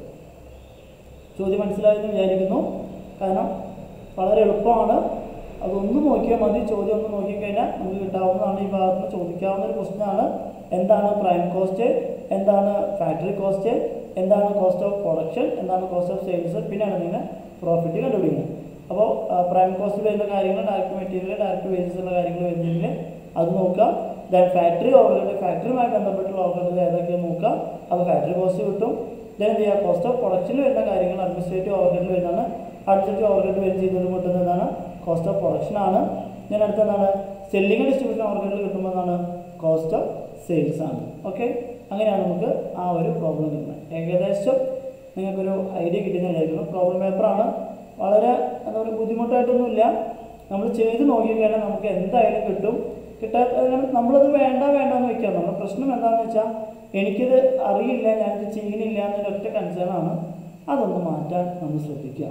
ചോദ്യം മനസ്സിലായെന്ന് വിചാരിക്കുന്നു കാരണം വളരെ എളുപ്പമാണ് അതൊന്ന് നോക്കിയാൽ മതി ചോദ്യം ഒന്ന് നോക്കിക്കഴിഞ്ഞാൽ നമുക്ക് കിട്ടാവുന്നതാണ് ഈ ഭാഗത്ത് നിന്ന് ചോദിക്കാവുന്ന ഒരു ക്വസ്റ്റ്യനാണ് എന്താണ് പ്രൈം കോസ്റ്റ് എന്താണ് ഫാക്ടറി കോസ്റ്റ് എന്താണ് കോസ്റ്റ് ഓഫ് പ്രൊഡക്ഷൻ എന്താണ് കോസ്റ്റ് ഓഫ് സെയിൽസ് പിന്നെയാണ് നിങ്ങൾ പ്രോഫിറ്റ് കണ്ടുപിടിക്കുന്നത് അപ്പോൾ പ്രൈം കോസ്റ്റ് വരുന്ന കാര്യങ്ങൾ ഡയറക്റ്റ് മെറ്റീരിയൽ ഡയറക്റ്റ് വേജസ് ഉള്ള കാര്യങ്ങൾ വരുന്നെങ്കിൽ അത് നോക്കുക ദെൻ ഫാക്ടറി ഓവർഹെഡ് ഫാക്ടറിയുമായി ബന്ധപ്പെട്ടുള്ള ഓവർഹെഡ് ഏതൊക്കെയാണ് നോക്കുക അപ്പോൾ ഫാക്ടറി കോസ്റ്റ് കിട്ടും ദെൻ എന്ത് ചെയ്യുക കോസ്റ്റ് ഓഫ് പ്രൊഡക്ഷനിൽ വരുന്ന കാര്യങ്ങൾ അഡ്മിനിസ്ട്രേറ്റീവ് ഓവർഹെഡിൽ വരുന്നതാണ് അഡ്മിനിസ്ട്രേറ്റീവ് ഓവർഹെഡ് വരും ചെയ്തത് കിട്ടുന്നത് എന്താണ് കോസ്റ്റ് ഓഫ് പ്രൊഡക്ഷൻ ആണ് ഞാൻ അടുത്ത എന്താണ് സെല്ലിംഗ് ഡിസ്ട്രിബ്യൂഷൻ ഓവർഹെഡിൽ കിട്ടുമ്പോൾ എന്താണ് കോസ്റ്റ് ഓഫ് സെയിൽസ് ആണ് ഓക്കെ അങ്ങനെയാണ് നമുക്ക് ആ ഒരു പ്രോബ്ലം കിട്ടുന്നത് ഏകദേശം നിങ്ങൾക്കൊരു ഐഡിയ കിട്ടുന്ന വിചാരിക്കുന്നു പ്രോബ്ലം പേപ്പറാണ് വളരെ എന്താ പറയുക ബുദ്ധിമുട്ടായിട്ടൊന്നുമില്ല നമ്മൾ ചെയ്ത് നോക്കിക്കഴിഞ്ഞാൽ നമുക്ക് എന്തായാലും കിട്ടും കിട്ടാത്ത നമ്മളത് വേണ്ട വേണ്ട എന്ന് വെക്കാം നമ്മുടെ പ്രശ്നം എന്താണെന്ന് വെച്ചാൽ എനിക്കിത് അറിയില്ല ഞാനിത് ചെയ്യുന്നില്ല എന്നൊരു ഒറ്റ കൺസേൺ ആണ് അതൊന്ന് മാറ്റാൻ നമ്മൾ ശ്രദ്ധിക്കുക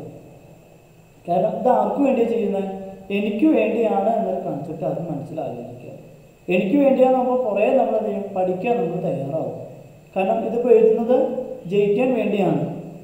കാരണം ഇത് ആർക്ക് വേണ്ടിയാണ് ചെയ്യുന്നത് എനിക്ക് വേണ്ടിയാണ് എന്നൊരു കൺസെപ്റ്റ് അത് മനസ്സിലാലോചിക്കുക എനിക്ക് വേണ്ടിയാകുമ്പോൾ കുറേ നമ്മൾ എന്ത് ചെയ്യും പഠിക്കാൻ നമ്മൾ തയ്യാറാവും കാരണം ഇതിപ്പോൾ എഴുതുന്നത് ജയിക്കാൻ വേണ്ടിയാണ്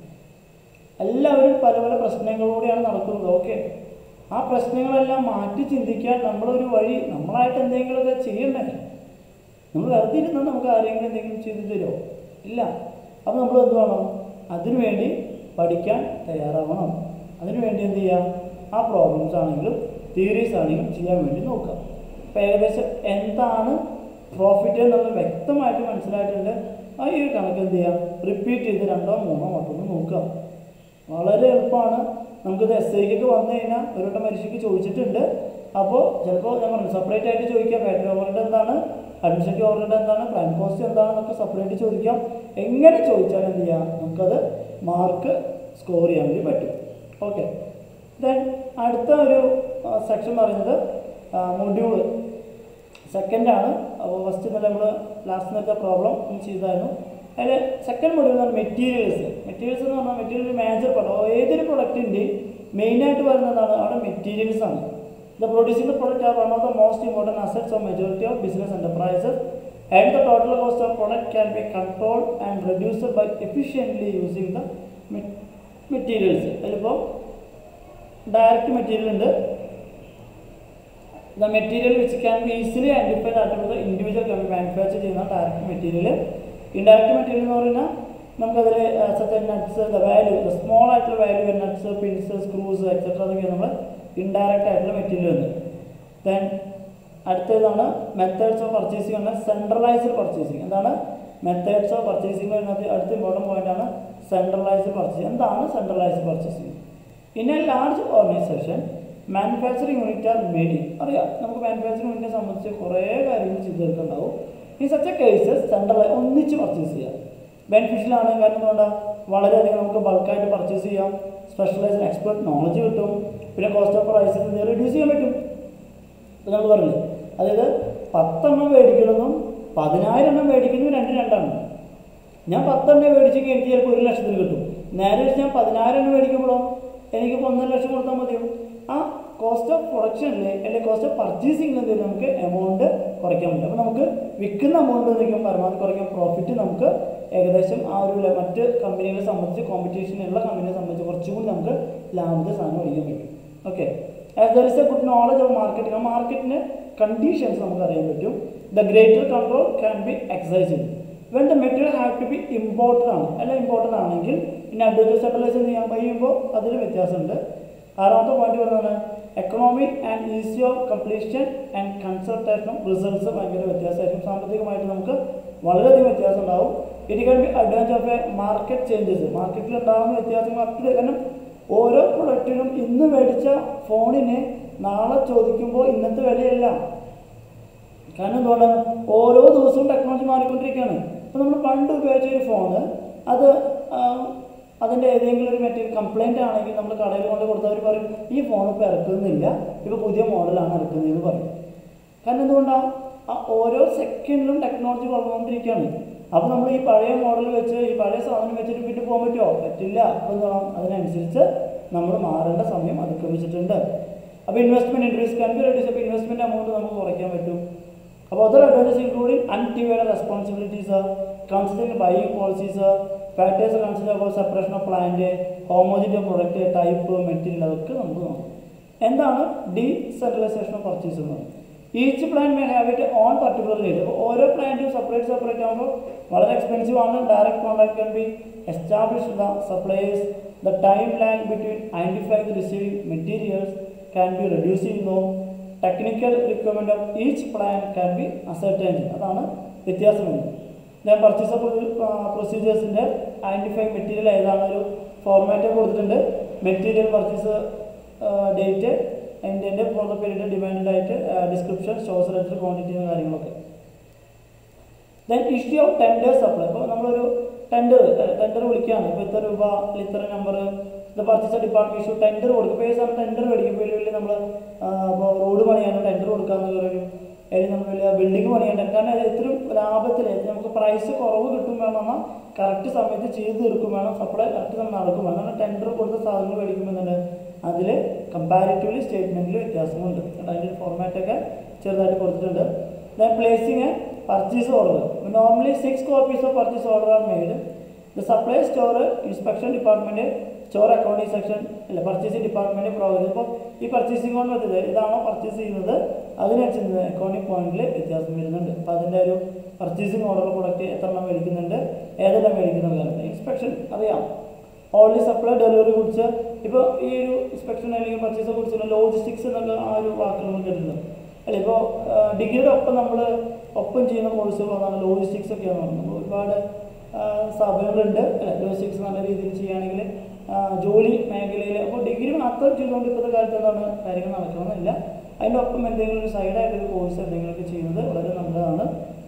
എല്ലാവരും പല പല പ്രശ്നങ്ങളിലൂടെയാണ് നടക്കുന്നത് ഓക്കെ ആ പ്രശ്നങ്ങളെല്ലാം മാറ്റി ചിന്തിക്കാൻ നമ്മളൊരു വഴി നമ്മളായിട്ട് എന്തെങ്കിലുമൊക്കെ ചെയ്യണ്ടേ നമ്മൾ വെറുതെ ഇരുന്നാൽ നമുക്ക് ആരെങ്കിലും എന്തെങ്കിലും ചെയ്തു തരുമോ ഇല്ല അപ്പോൾ നമ്മൾ എന്ത് വേണം അതിനുവേണ്ടി പഠിക്കാൻ തയ്യാറാവണം അതിനുവേണ്ടി എന്ത് ചെയ്യുക ആ പ്രോബ്ലംസ് ആണെങ്കിലും തിയറീസ് ആണെങ്കിലും ചെയ്യാൻ വേണ്ടി നോക്കുക അപ്പോൾ ഏകദേശം എന്താണ് പ്രോഫിറ്റ് എന്നുള്ളത് വ്യക്തമായിട്ട് മനസ്സിലായിട്ടുണ്ട് ആ ഈ ഒരു കണക്ക് എന്ത് ചെയ്യാം റിപ്പീറ്റ് ചെയ്ത് രണ്ടോ മൂന്നോ വട്ടം നോക്കുക വളരെ എളുപ്പമാണ് നമുക്കിത് എസ് ഐക്കൊക്കെ വന്നു കഴിഞ്ഞാൽ ഒരു വട്ടം പരീക്ഷയ്ക്ക് ചോദിച്ചിട്ടുണ്ട് അപ്പോൾ ചിലപ്പോൾ ഞാൻ പറഞ്ഞു സെപ്പറേറ്റ് ആയിട്ട് ചോദിക്കാം ബാറ്ററി ഓവർഹെഡ് എന്താണ് അഡ്മിനിസ്ട്രേറ്റീവ് ഓവർഹെഡ് എന്താണ് പ്രൈം കോസ്റ്റ് എന്താണെന്നൊക്കെ സെപ്പറേറ്റ് ചോദിക്കാം എങ്ങനെ ചോദിച്ചാലും എന്ത് ചെയ്യാം നമുക്കത് മാർക്ക് സ്കോർ ചെയ്യാൻ വേണ്ടി പറ്റും ഓക്കെ ദെൻ അടുത്ത ഒരു സെക്ഷൻ പറയുന്നത് മൊഡ്യൂള് സെക്കൻഡാണ് അപ്പോൾ ഫസ്റ്റ് ഇന്നലെ നമ്മൾ ലാസ്റ്റ് നേരത്തെ പ്രോബ്ലം ചെയ്തായിരുന്നു അതിൽ സെക്കൻഡ് മൊഡ്യൂൾ എന്ന് പറഞ്ഞാൽ മെറ്റീരിയൽസ് മെറ്റീരിയൽസ് എന്ന് പറഞ്ഞാൽ മെറ്റീരിയൽ മേജർ പ്രൊഡക്റ്റ് ഏതൊരു പ്രൊഡക്റ്റിൻ്റെയും മെയിനായിട്ട് വരുന്നതാണ് അവിടെ മെറ്റീരിയൽസ് ആണ് the producing the product are one of the most important assets of majority of business enterprises and the total cost of product can be control and reduced by efficiently using the materials അതിലിപ്പോൾ ഡയറക്റ്റ് മെറ്റീരിയൽ ഉണ്ട് the material which can be easily identified ആയിട്ടുള്ളത് ഇൻഡിവിജ്വൽ കമ്പനി മാനുഫാക്ചർ ചെയ്യുന്ന ഡയറക്റ്റ് മെറ്റീരിയൽ ഇൻഡയറക്റ്റ് മെറ്റീരിയൽ എന്ന് പറഞ്ഞാൽ നമുക്കതിൽ such nuts the value the small ആയിട്ടുള്ള value nuts pins screws etcetera അതൊക്കെ നമ്മൾ ഇൻഡയറക്റ്റ് ആയിട്ടുള്ള മെറ്റീരിയൽ ഉണ്ട് ദെൻ അടുത്തതാണ് മെത്തേഡ്സ് ഓഫ് പർച്ചേസിംഗ് ആണ് സെൻട്രലൈസ്ഡ് പർച്ചേസിംഗ് എന്താണ് മെത്തേഡ്സ് ഓഫ് പർച്ചേസിംഗ് വരുന്നത് അടുത്ത ഇമ്പോർട്ടൻറ്റ് പോയിന്റ് ആണ് സെൻട്രലൈസ്ഡ് പർച്ചേസിംഗ് എന്താണ് centralised purchasing in a large organisation manufacturing unit are made അറിയാം നമുക്ക് മാനുഫാക്ചറിങ് യൂണിറ്റിനെ സംബന്ധിച്ച് കുറേ കാര്യങ്ങൾ ചെയ്തു തീർക്കുന്നുണ്ടാവും ഈ സച്ച കേസസ് സെൻട്രൽ ഒന്നിച്ച് പർച്ചേസ് ചെയ്യാം ബെനിഫിഷ്യൽ ആണ് കാരണം എന്തുകൊണ്ടാണ് വളരെയധികം നമുക്ക് ബൾക്കായിട്ട് പർച്ചേസ് ചെയ്യാം സ്പെഷ്യലൈസ്ഡ് എക്സ്പെർട്ട് നോളജ് കിട്ടും പിന്നെ കോസ്റ്റ് ഓഫ് പ്രൈസസ് റെഡ്യൂസ് ചെയ്യാൻ പറ്റും ഇപ്പം നമ്മൾ പറഞ്ഞില്ലേ അതായത് പത്തെണ്ണം മേടിക്കണമെന്നും പതിനായിരം എണ്ണം മേടിക്കുന്നതും രണ്ട് രണ്ടാണ് ഞാൻ പത്തെണ്ണം മേടിച്ചെങ്കിൽ എനിക്ക് ചിലപ്പോൾ ഒരു ലക്ഷത്തിന് കിട്ടും നേരെ വെച്ച് ഞാൻ പതിനായിരം എണ്ണം മേടിക്കുമ്പോഴോ എനിക്കിപ്പോൾ ഒന്നര ലക്ഷം കൊടുത്താൽ മതിയോ ആ കോസ്റ്റ് ഓഫ് പ്രൊഡക്ഷനിൽ അല്ലെങ്കിൽ കോസ്റ്റ് ഓഫ് പർച്ചേസിംഗിൽ എന്ത് നമുക്ക് എമൗണ്ട് കുറയ്ക്കാൻ പറ്റും അപ്പോൾ നമുക്ക് വിൽക്കുന്ന എമൗണ്ട് നിൽക്കും പരമാവധി കുറയ്ക്കാൻ പ്രോഫിറ്റ് നമുക്ക് ഏകദേശം ആ ഒരു ലെ- മറ്റ് കമ്പനികളെ സംബന്ധിച്ച് കോമ്പറ്റീഷനുള്ള കമ്പനിയെ സംബന്ധിച്ച് കുറച്ചും കൂടി നമുക്ക് ലാഭത്തെ സാധനം മേടിക്കാൻ പറ്റും okay as there is a good knowledge of marketing ആ മാർക്കറ്റിൻ്റെ കണ്ടീഷൻസ് നമുക്ക് അറിയാൻ പറ്റും the greater control can be exercised when the material have to be important ആണ് അല്ല ഇമ്പോർട്ടൻ്റ് ആണെങ്കിൽ പിന്നെ അഡ്വൈസ് സെൻട്രലൈസ് ചെയ്യാൻ കഴിയുമ്പോൾ അതിൽ വ്യത്യാസമുണ്ട് ആറാമത്തെ പോയിന്റ് പറയുന്നത് economy and easy of completion and consultation of results ഭയങ്കര വ്യത്യാസമായിരിക്കും സാമ്പത്തികമായിട്ട് നമുക്ക് വളരെയധികം വ്യത്യാസം ഉണ്ടാവും it can be advance of a market changes മാർക്കറ്റിൽ ഉണ്ടാകുന്ന വ്യത്യാസങ്ങൾ അത്ര കാരണം ഓരോ പ്രൊഡക്റ്റിനും ഇന്ന് മേടിച്ച ഫോണിന് നാളെ ചോദിക്കുമ്പോൾ ഇന്നത്തെ വിലയല്ല കാരണം എന്തുകൊണ്ടാണ് ഓരോ ദിവസവും ടെക്നോളജി മാറിക്കൊണ്ടിരിക്കുകയാണ് ഇപ്പോൾ നമ്മൾ പണ്ട് ഉപയോഗിച്ച ഒരു ഫോണ് അത് ആ, അതിൻ്റെ ഏതെങ്കിലും ഒരു മെറ്റീരിയൽ കംപ്ലൈൻ്റ് ആണെങ്കിൽ നമ്മൾ കടയിൽ കൊണ്ട് കൊടുത്തവർ പറയും ഈ ഫോൺ ഇപ്പോൾ ഇറക്കുന്നില്ല ഇപ്പോൾ പുതിയ മോഡലാണ് ഇറക്കുന്നതെന്ന് പറയും കാരണം എന്തുകൊണ്ടാണ് ആ ഓരോ സെക്കൻഡിലും ടെക്നോളജി വളർന്നുകൊണ്ടിരിക്കുകയാണ് അപ്പോൾ നമ്മൾ ഈ പഴയ മോഡൽ വെച്ച് ഈ പഴയ സാധനം വെച്ചിട്ട് പിന്നെ പോകാൻ പറ്റുമോ പറ്റില്ല അപ്പോൾ എന്ത് വേണം അതിനനുസരിച്ച് നമ്മൾ മാറേണ്ട സമയം അതിക്രമിച്ചിട്ടുണ്ട് അപ്പോൾ investment interest can be reduce അപ്പോൾ ഇൻവെസ്റ്റ്മെൻറ്റ് എമൗണ്ട് നമുക്ക് കുറയ്ക്കാൻ പറ്റും അപ്പോൾ other advantage including undivide responsibilities considering buying policies factors consider അപ്പോൾ separation of plant homogeneity of product type material അതൊക്കെ നമുക്ക് നോക്കാം എന്താണ് ഡീസെൻട്രലൈസേഷൻ ഓഫ് പർച്ചേസ് എന്ന് പറയുന്നത് each plan may have it on particular rate അപ്പോൾ ഓരോ പ്ലാന്റും സെപ്പറേറ്റ് സെപ്പറേറ്റ് ആകുമ്പോൾ വളരെ എക്സ്പെൻസീവ് ആണ് direct contact can be establish the supplies the time Lang between identify the receiving materials can be reduce ചെയ്യുന്നു technical requirement of each plan can be ascertain അതാണ് വ്യത്യാസം വരുന്നത് ഞാൻ പർച്ചേസ് പ്രൊസീജിയേഴ്സിൻ്റെ ഐഡൻറ്റിഫൈ മെറ്റീരിയൽ ഏതാണ് ഒരു ഫോർമാറ്റ് കൊടുത്തിട്ടുണ്ട് മെറ്റീരിയൽ പർച്ചേസ് ഡേറ്റ് അതിൻ്റെ ഫോർ ദ പീരീഡ് ഡിമാൻഡ് ആയിട്ട് ഡിസ്ക്രിപ്ഷൻ സ്റ്റോസ് റെജിസ്റ്റർ ക്വാണ്ടിറ്റി കാര്യങ്ങളൊക്കെ then issue of tender supply ഇപ്പോൾ നമ്മളൊരു ടെൻഡർ ടെൻഡർ വിളിക്കുകയാണ് ഇപ്പോൾ ഇത്ര രൂപ അല്ലെങ്കിൽ ഇത്ര നമ്പർ ഇത് പർച്ചേസ് ഡിപ്പാർട്ട്മെന്റ് ഇഷ്യൂ ടെൻഡർ കൊടുക്കും ഇപ്പോൾ ഈ സമയം ടെൻഡർ മേടിക്കും വലിയ വലിയ നമ്മൾ ഇപ്പോൾ റോഡ് പണിയാനും ടെൻഡർ കൊടുക്കാമെന്ന് പറയും അല്ലെങ്കിൽ നമ്മൾ വലിയ ബിൽഡിംഗ് പണിയാൻ കാരണം അത് ഇത്രയും ലാഭത്തിൽ നമുക്ക് പ്രൈസ് കുറവ് കിട്ടും വേണമെന്നാൽ കറക്റ്റ് സമയത്ത് ചെയ്ത് തീർക്കും വേണം സപ്ലൈ കറക്റ്റ് സമയം നടക്കും വേണം കാരണം ടെൻഡർ കൊടുത്ത സാധനങ്ങൾ മേടിക്കുമ്പോൾ തന്നെ അതിൽ കമ്പാരിറ്റീവ്ലി സ്റ്റേറ്റ്മെൻറ്റിൽ വ്യത്യാസമുണ്ട് അതിൻ്റെ ഫോർമാറ്റൊക്കെ ചെറുതായിട്ട് കൊടുത്തിട്ടുണ്ട് then placing a purchase order normally six copies of purchase order are made the supply store inspection department store accounting section അല്ല പർച്ചേസിംഗ് ഡിപ്പാർട്ട്മെൻറ്റ് പ്രോഗ്രസ് ഇപ്പോൾ ഈ പർച്ചേസിംഗ് കൊണ്ട് മെത്തഡ് ഇതാണോ പർച്ചേസ് ചെയ്യുന്നത് അതിനനുസരിച്ച് അക്കൗണ്ടിങ് പോയിന്റിൽ വ്യത്യാസം വരുന്നുണ്ട് അപ്പോൾ അതിൻ്റെ ഒരു പർച്ചേസിംഗ് ഓർഡർ പ്രൊഡക്റ്റ് എത്ര എണ്ണം മേടിക്കുന്നുണ്ട് ഏതെല്ലാം മേടിക്കുന്നുണ്ട് കാരണം ഇൻസ്പെക്ഷൻ അറിയാം ഓൺലി സപ്ലൈ ഡെലിവറി ഗുഡ്സ് ഇപ്പോൾ ഈ ഒരു ഇൻസ്പെക്ഷൻ അല്ലെങ്കിൽ പർച്ചേസ് ഗുഡ്സിന് ലോജിസ്റ്റിക്സ് എന്നുള്ള ആ ഒരു വാക്ക് നമ്മൾ കേട്ടിട്ടുണ്ട് അല്ല ഇപ്പോൾ ഡിഗ്രിയുടെ ഒപ്പം നമ്മൾ ഒപ്പം ചെയ്യുന്ന കോഴ്സുകളാണ് ലോജിസ്റ്റിക്സ് ഒക്കെയാണ് നമ്മൾ ഒരുപാട് ആ, സ്ഥാപനങ്ങളുണ്ട് അല്ല ലോജിസ്റ്റിക്സ് നല്ല രീതിയിൽ ചെയ്യുകയാണെങ്കിൽ ആ, ജോലി മേഖലയിൽ അപ്പോൾ ഡിഗ്രി മാത്രം ചെയ്തുകൊണ്ട് ഇപ്പോഴത്തെ കാലത്ത് എന്താണ് കാര്യങ്ങൾ നടക്കണമെന്നില്ല അതിൻ്റെ ഒപ്പം എന്തെങ്കിലും ഒരു സൈഡായിട്ടൊരു കോഴ്സ് എന്തെങ്കിലുമൊക്കെ ചെയ്യുന്നത് വളരെ നല്ലതാണ്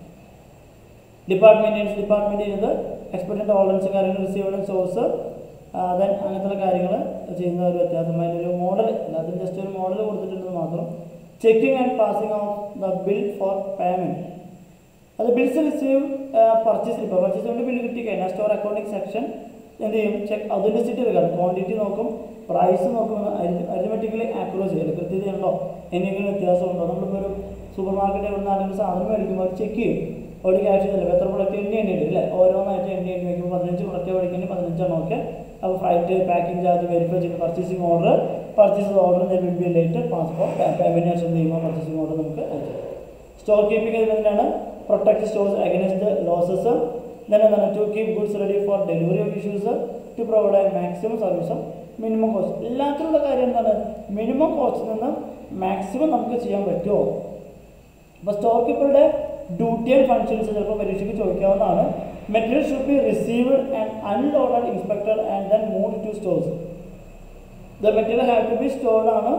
ഡിപ്പാർട്ട്മെൻറ്റ് ഡിപ്പാർട്ട്മെൻറ്റ് ചെയ്യുന്നത് എക്സ്പെക്റ്റഡ് ടോളറൻസ് കാര്യങ്ങൾ റിസീവഡ് സോഴ്സ് ദെൻ അങ്ങനത്തെ കാര്യങ്ങൾ ചെയ്യുന്ന ഒരു വ്യത്യാസം അതിലൊരു മോഡൽ അതിന് ജസ്റ്റ് ഒരു മോഡൽ കൊടുത്തിട്ടുണ്ടെന്ന് മാത്രം checking and passing of the bill for payment അത് ബിൽസ് റിസീവ് പർച്ചേസ് ഇപ്പോൾ പർച്ചേസ് കൊണ്ട് ബില്ല് കിട്ടി കഴിഞ്ഞാൽ സ്റ്റോർ അക്കൗണ്ടിങ് സെക്ഷൻ എന്ത് ചെയ്യും ചെക്ക് അതിൻ്റെ എടുക്കണം ക്വാണ്ടിറ്റി നോക്കും പ്രൈസ് നോക്കും അരിമെറ്റിക്കലി ആക്യുറസി അല്ല കൃത്യതയുണ്ടോ എന്തെങ്കിലും വ്യത്യാസമുണ്ടോ നമ്മളിപ്പോൾ ഒരു സൂപ്പർ മാർക്കറ്റിൽ എവിടെ നിന്നാണെങ്കിലും സാധനം മേടിക്കുമ്പോൾ അത് ചെക്ക് ചെയ്യും അവിടെ ക്യാഷ് ചെയ്തില്ല എത്ര പ്രൊഡക്റ്റ് എണ്ണി എണ്ണി ഇല്ലേ ഓരോന്നായിട്ട് എണ്ണി എണ്ണി വയ്ക്കുമ്പോൾ പതിനഞ്ച് പ്രൊഡക്റ്റ് മേടിക്കുന്നത് പതിനഞ്ചെണ്ണം ഒക്കെ അപ്പോൾ ഫ്ലൈറ്റ് പാക്കിംഗ് ചാർജ് വെരിഫൈ ചെയ്ത് purchasing order purchase order will be late passport payment ശേഷം ചെയ്യുമ്പോൾ പർച്ചേസിംഗ് ഓർഡർ നമുക്ക് അയച്ചു സ്റ്റോർ കീപ്പിംഗ് ഇതിനാണ് protect stores against losses then എന്താണ് to keep goods ready for delivery of issues to provide maximum service minimum cost എല്ലാത്തിനുള്ള കാര്യം എന്താണ് മിനിമം കോസ്റ്റിൽ നിന്ന് മാക്സിമം നമുക്ക് ചെയ്യാൻ പറ്റുമോ അപ്പോൾ സ്റ്റോർ കീപ്പറുടെ ഡ്യൂട്ടി ആൻഡ് ഫങ്ഷൻസ് ചിലപ്പോൾ പരീക്ഷയ്ക്ക് ചോദിക്കാവുന്നതാണ് material should be received and unloaded inspected and then move to stores the material have to be stored ആണ്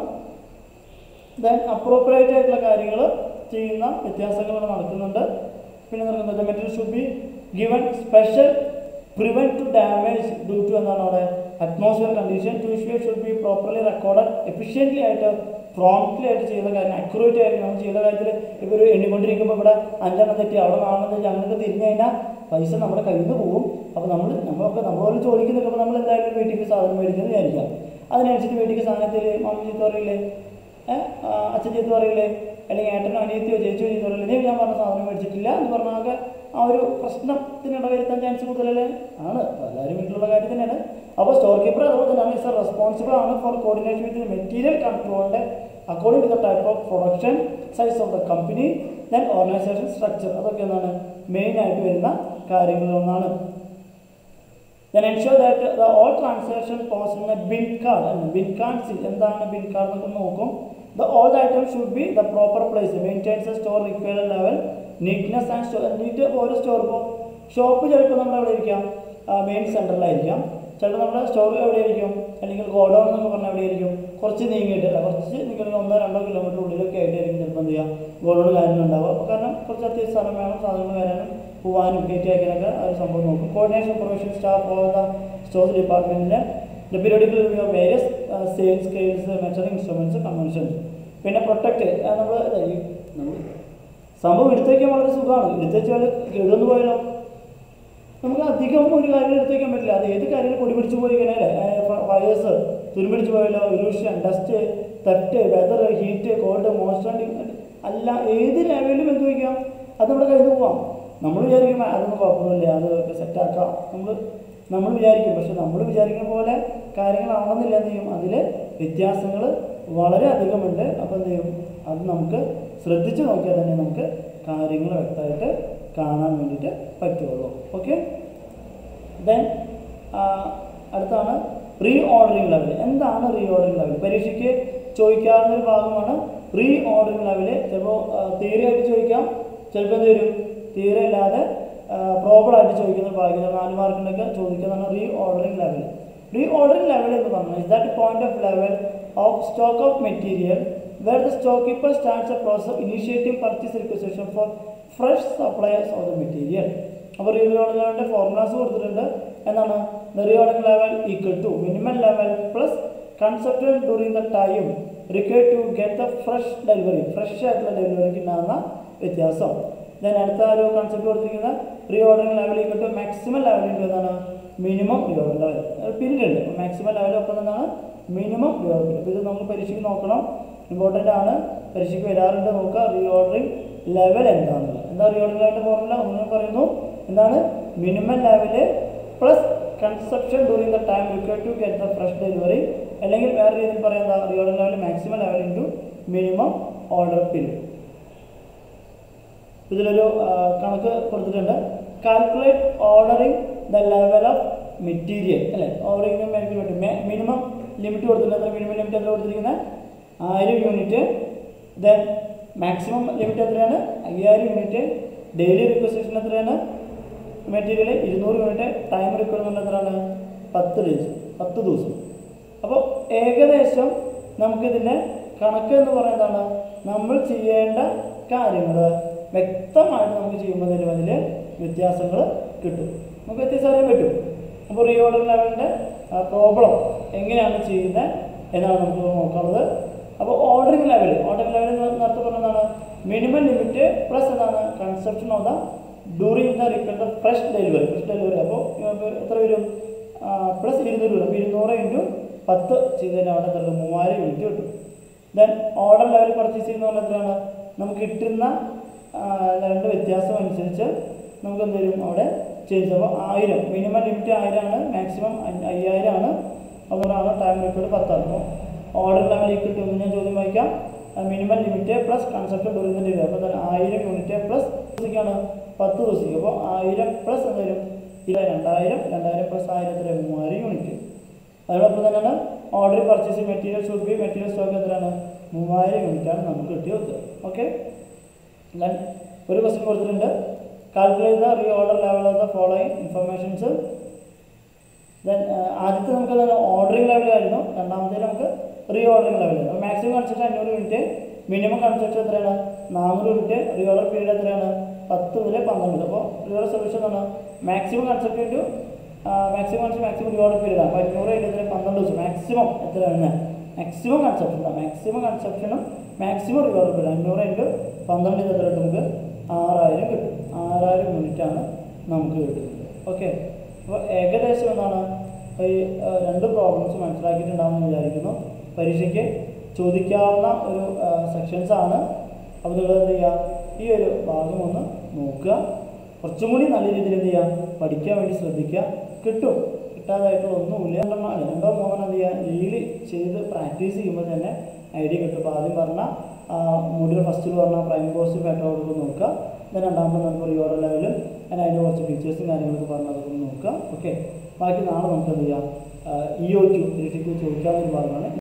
ദെൻ അപ്രോപ്രിയേറ്റ് ആയിട്ടുള്ള കാര്യങ്ങൾ ചെയ്യുന്ന വ്യത്യാസങ്ങൾ ഇവിടെ നടക്കുന്നുണ്ട് പിന്നെ നടക്കുന്നത് material should be given special prevent to damage due to എന്താണ് അവിടെ atmosphere condition to issue should be properly recorded efficiently ആയിട്ട് പ്രോംപ്റ്റ്ലി ആയിട്ട് ചെയ്യുന്ന കാര്യം അക്യുറേറ്റ് ആയിട്ട് നമ്മൾ ചെയ്യുന്ന കാര്യത്തിൽ ഇപ്പോൾ ഒരു എണ്ണിക്കൊണ്ടിരിക്കുമ്പോൾ ഇവിടെ അഞ്ചെണ്ണം തെറ്റി അവിടെ നാലെണ്ണം തെറ്റി അങ്ങനെയൊക്കെ തിരിഞ്ഞു കഴിഞ്ഞാൽ പൈസ നമ്മുടെ കയ്യിൽ നിന്ന് പോകും അപ്പോൾ നമ്മൾ നമ്മളൊക്കെ നമ്മളോട് ജോലിക്ക് നിൽക്കുമ്പോൾ നമ്മൾ എന്തായാലും ഒരു വീട്ടിലേക്ക് സാധനം മേടിക്കുന്നത് വിചാരിക്കാം അതിനനുസരിച്ച് വീട്ടിലേക്ക് സാധനത്തിൽ മമ്മി ചീത്ത പറയില്ലേ ഏഹ് അച്ഛൻ ചീത്ത പറയില്ലേ അല്ലെങ്കിൽ ഏട്ടനോ അനിയത്തിയോ ചേച്ചിയോ ചീത്ത പറയില്ലേ നീ ഞാൻ പറഞ്ഞ സാധനം മേടിച്ചിട്ടില്ല എന്ന് പറഞ്ഞാൽ ആ ഒരു പ്രശ്നത്തിനിട വരുത്താൻ ചാൻസ് കൂടുതലല്ലേ ആണ് അപ്പോൾ എല്ലാവരും വീട്ടിലുള്ള കാര്യം തന്നെയാണ് അപ്പോൾ സ്റ്റോർ കീപ്പർ അതുപോലെ തന്നെയാണ് ഇസ് റെസ്പോൺസിബിൾ ആണ് ഫോർ കോർഡിനേഷൻ വിത്ത് മെറ്റീരിയൽ കൺട്രോളിൻ്റെ according to the type of production size of the company then organisation structure അതൊക്കെ എന്താണ് മെയിൻ ആയിട്ട് വരുന്ന കാര്യങ്ങളിലൊന്നാണ് then ensure that the all transaction post in a bin card and bin card seal എന്താണ് bin card എന്നൊക്കെ നോക്കും the all the items should be the proper place maintains the store required level neatness and store neat ഓരോ സ്റ്റോർ ഇപ്പോൾ ഷോപ്പ് ചിലപ്പോൾ നമ്മൾ എവിടെ ഇരിക്കാം മെയിൻ സെൻറ്ററിലായിരിക്കാം ചിലപ്പോൾ നമ്മുടെ സ്റ്റോർ എവിടെ ആയിരിക്കും അല്ലെങ്കിൽ ഗോഡൗൺ എന്നൊക്കെ പറഞ്ഞാൽ എവിടെ ആയിരിക്കും കുറച്ച് നീങ്ങിയിട്ട് അല്ല കുറച്ച് നീങ്ങി ഒന്നോ രണ്ടോ കിലോമീറ്റർ ഉള്ളിലൊക്കെ ആയിട്ടായിരിക്കും ചിലപ്പോൾ എന്ത് ചെയ്യുക ഗോഡൗൺ കാര്യങ്ങൾ ഉണ്ടാവുക അപ്പോൾ കാരണം കുറച്ച് അത്യാവശ്യം സ്ഥലം വേണം സാധനങ്ങൾ വരാനും പോകാനും കയറ്റി അയക്കാനൊക്കെ ആ ഒരു സംഭവം നോക്കും coordination profession staff all the stores ഡിപ്പാർട്ട്മെൻറ്റിൻ്റെ the periodical review of various sales scales measuring instruments conventions പിന്നെ പ്രൊട്ടക്റ്റ് നമ്മൾ നമ്മൾ സംഭവം എടുത്തു വയ്ക്കാൻ വളരെ സുഖമാണ് എടുത്തു വെച്ചാൽ കേടുവന്ന് പോയാലോ നമുക്ക് അധികം ഒരു കാര്യം എടുത്തു വയ്ക്കാൻ പറ്റില്ല അത് ഏത് കാര്യം പൊടി പിടിച്ച് പോയി കഴിഞ്ഞാൽ വയേഴ്സ് തുരുപിടിച്ച് പോയാലോ ഇലൂഷൻ ഡസ്റ്റ് തെറ്റ് വെതർ ഹീറ്റ് കോൾഡ് മോശം അല്ല ഏത് ലെവലിലും എന്ത് വയ്ക്കാം അത് നമ്മുടെ കയ്യിൽ നിന്ന് പോവാം നമ്മൾ വിചാരിക്കും അതൊന്നും കുഴപ്പമൊന്നുമില്ല അത് സെറ്റാക്കാം നമ്മൾ നമ്മൾ വിചാരിക്കും പക്ഷെ നമ്മൾ വിചാരിക്കുന്ന പോലെ കാര്യങ്ങളാണെന്നില്ല എന്ത് ചെയ്യും അതിൽ വ്യത്യാസങ്ങൾ വളരെ അധികമുണ്ട് അപ്പോൾ എന്ത് ചെയ്യും അത് നമുക്ക് ശ്രദ്ധിച്ച് നോക്കിയാൽ തന്നെ നമുക്ക് കാര്യങ്ങൾ വ്യക്തമായിട്ട് കാണാൻ വേണ്ടിയിട്ട് പറ്റുള്ളൂ ഓക്കെ ദെൻ അടുത്താണ് റീ ഓർഡറിംഗ് ലെവൽ എന്താണ് റീ ഓർഡറിംഗ് ലെവൽ പരീക്ഷയ്ക്ക് ചോദിക്കാവുന്ന ഒരു ഭാഗമാണ് റീ ഓർഡറിംഗ് ലെവൽ ചിലപ്പോൾ തിയറി ആയിട്ട് ചോദിക്കാം ചിലപ്പോൾ എന്ത് വരും തിയറി അല്ലാതെ പ്രോബ്ലം ആയിട്ട് ചോദിക്കുന്ന ഭാഗ്യം നാല് മാർക്കിനൊക്കെ ചോദിക്കുന്നതാണ് reordering level reordering level എന്ന് പറഞ്ഞാൽ is that point of level of stock of material where the storekeeper starts a process of initiating purchase requisition for fresh suppliers of the material. അപ്പോൾ റീ ഓർഡറിംഗ് ലെവലിൻ്റെ ഫോർമുലാസ് കൊടുത്തിട്ടുണ്ട് എന്താണ് the reordering level equal to minimum level plus consumption during the time require to get the fresh delivery fresh ആയിട്ടുള്ള ഡെലിവറിക്ക് ഉണ്ടാകുന്ന വ്യത്യാസം ദെൻ അടുത്ത ഒരു കൺസെപ്റ്റ് കൊടുത്തിരിക്കുന്ന reordering level equal to maximum level into എന്താണ് minimum reordering level period ഉണ്ട് മാക്സിമം ലെവൽ ഒപ്പം എന്താണ് മിനിമം റീ ഓർഡറിംഗ് അപ്പോൾ ഇത് നമ്മൾ പരീക്ഷയ്ക്ക് നോക്കണം ഇമ്പോർട്ടൻ്റ് ആണ് പരീക്ഷയ്ക്ക് വരാറുണ്ട് നോക്കുക റീ ഓർഡറിംഗ് ലെവൽ എന്താണെന്നുള്ളത് എന്താ റീ ഓർഡറിംഗ് ലെവലിൻ്റെ ഫോർമുല ഒന്നും പറയുന്നു എന്താണ് minimum level plus consumption during the time require to get the fresh delivery അല്ലെങ്കിൽ വേറെ രീതിയിൽ പറയുന്നത് reordering level maximum level into minimum order period ഇതിലൊരു ആ, കണക്ക് കൊടുത്തിട്ടുണ്ട് calculate ordering the level of material അല്ലേ ഓർഡറിംഗ് വേണ്ടി മിനിമം ലിമിറ്റ് കൊടുത്തിട്ടുണ്ട് എത്ര മിനിമം ലിമിറ്റ് എത്ര കൊടുത്തിരിക്കുന്നത് ആയിരം യൂണിറ്റ് ദെൻ മാക്സിമം ലിമിറ്റ് എത്രയാണ് അയ്യായിരം യൂണിറ്റ് ഡെയിലി റിക്വസിഷൻ എത്രയാണ് മെറ്റീരിയൽ ഇരുന്നൂറ് യൂണിറ്റ് ടൈം റിക്വയർമെൻറ്റ് എത്രയാണ് പത്ത് ഡേയ്സ് പത്ത് ദിവസം അപ്പോൾ ഏകദേശം നമുക്കിതിൻ്റെ കണക്ക് എന്ന് പറയുന്നതാണ് നമ്മൾ ചെയ്യേണ്ട കാര്യങ്ങൾ വ്യക്തമായിട്ട് നമുക്ക് ചെയ്യുമ്പോൾ തന്നെ അതിൽ വ്യത്യാസങ്ങൾ കിട്ടും നമുക്ക് വ്യത്യാസം അറിയാൻ പറ്റും അപ്പോൾ റീ ഓർഡർ ലെവലിൻ്റെ പ്രോബ്ലം എങ്ങനെയാണ് ചെയ്യുന്നത് എന്നാണ് നമുക്ക് നോക്കാനുള്ളത് അപ്പോൾ ഓർഡറിംഗ് ലെവൽ ഓർഡറിംഗ് ലെവൽ നേരത്തെ പറഞ്ഞതാണ് മിനിമം ലിമിറ്റ് പ്ലസ് എന്താണ് consumption of the during the required fresh delivery fresh delivery അപ്പോൾ എത്ര വരും പ്ലസ് ഇരുന്നൂറ് വരും അപ്പോൾ ഇരുന്നൂറ് ഇൻറ്റു പത്ത് ചെയ്തതിന് അവിടെ എത്ര വരും? മൂവായിരം യൂണിറ്റ് കിട്ടും ദെൻ ഓർഡർ ലെവൽ പർച്ചേസ് ചെയ്യുന്ന പറഞ്ഞാൽ എത്രയാണ് നമുക്ക് കിട്ടുന്ന ലെവലിൻ്റെ വ്യത്യാസം അനുസരിച്ച് നമുക്ക് എന്ത് വരും അവിടെ ചേഞ്ച് അപ്പോൾ ആയിരം മിനിമം ലിമിറ്റ് ആയിരമാണ് മാക്സിമം അയ്യായിരം ആണ് അതുകൊണ്ടാണ് ടൈം റിക്കോർഡ് പത്താണ് അപ്പോൾ ഓർഡർ ലെവൽ ഈക്വൽ ടു ഞാൻ ചോദ്യം വായിക്കാം minimum limit plus concept during delivery അപ്പോൾ തന്നെ ആയിരം യൂണിറ്റ് പ്ലസ് ദിവസത്തേക്കാണ് പത്ത് ദിവസത്തേക്ക് അപ്പോൾ ആയിരം പ്ലസ് എന്തായാലും ഇല്ല രണ്ടായിരം രണ്ടായിരം പ്ലസ് ആയിരം എത്ര മൂവായിരം യൂണിറ്റ് അതോടൊപ്പം തന്നെയാണ് order purchase material should be material stock എത്രയാണ് മൂവായിരം യൂണിറ്റാണ് നമുക്ക് കിട്ടിയ ഉത്തരം ഓക്കെ ദെൻ ഒരു ക്വസ്റ്റ്യൻ കൊടുത്തിട്ടുണ്ട് calculate the reorder level of the following informations then ആദ്യത്തെ നമുക്ക് എന്താണ് ഓർഡറിംഗ് ലെവലായിരുന്നു രണ്ടാമത്തെ നമുക്ക് റീ ഓർഡറിംഗ് ലെവലായിരുന്നു മാക്സിമം കൺസെപ്റ്റ് അഞ്ഞൂറ് യൂണിറ്റ് മിനിമം കൺസെപ്റ്റ് എത്രയാണ് നാനൂറ് യൂണിറ്റ് റീ ഓർഡർ പീരീഡ് എത്രയാണ് പത്ത് മുതൽ പന്ത്രണ്ട് അപ്പോൾ റീ ഓർഡർ സൊല്യൂഷൻ എന്താണ് maximum concept into maximum concept maximum reorder period അപ്പോൾ അഞ്ഞൂറ് ഇൻറ്റു എത്ര പന്ത്രണ്ട് ദിവസം മാക്സിമം എത്രയാണ് മാക്സിമം കൺസെപ്ഷൻ മാക്സിമം കൺസെപ്ഷനും മാക്സിമം റീ ഓർഡർ പീരീഡ് അഞ്ഞൂറ് ഇൻറ്റു പന്ത്രണ്ട് എത്ര കിട്ടും നമുക്ക് ആറായിരം കിട്ടും ആറായിരം യൂണിറ്റാണ് നമുക്ക് കിട്ടുന്നത് ഓക്കെ അപ്പോൾ ഏകദേശം എന്താണ് ഈ ആ, രണ്ട് പ്രോബ്ലംസ് മനസ്സിലാക്കിയിട്ടുണ്ടാകുമെന്ന് വിചാരിക്കുന്നു പരീക്ഷയ്ക്ക് ചോദിക്കാവുന്ന ഒരു സെക്ഷൻസ് ആണ് അപ്പോൾ നിങ്ങൾ എന്ത് ചെയ്യുക ഈ ഒരു ഭാഗം ഒന്ന് നോക്കുക കുറച്ചും കൂടി നല്ല രീതിയിൽ എന്ത് ചെയ്യുക പഠിക്കാൻ വേണ്ടി ശ്രദ്ധിക്കുക കിട്ടും കിട്ടാതായിട്ടുള്ള ഒന്നുമില്ല രണ്ടെണ്ണം അല്ല രണ്ടോ മൂന്നെണ്ണം എന്ത് ചെയ്യുക ഡെയിലി ചെയ്ത് പ്രാക്ടീസ് ചെയ്യുമ്പോൾ തന്നെ ഐഡിയ കിട്ടും അപ്പോൾ ആദ്യം പറഞ്ഞ മൂഡിൽ ഫസ്റ്റിൽ പറഞ്ഞ പ്രൈം കോഴ്സ് പാറ്റേൺ കൊടുത്ത് നോക്കുക then രണ്ടാമത്തെ നമുക്ക് റീ ഓർഡർ ലെവലും അതിന് അതിൻ്റെ കുറച്ച് ഫീച്ചേഴ്സും കാര്യങ്ങളൊക്കെ പറഞ്ഞ് അതൊക്കെ ഒന്ന് നോക്കുക ഓക്കെ ബാക്കി നാളെ നമുക്ക് എന്ത് ചെയ്യാം ഇ ഒ ടു പരീക്ഷയ്ക്ക് ചോദിക്കാവുന്ന ഒരു ഭാഗമാണ്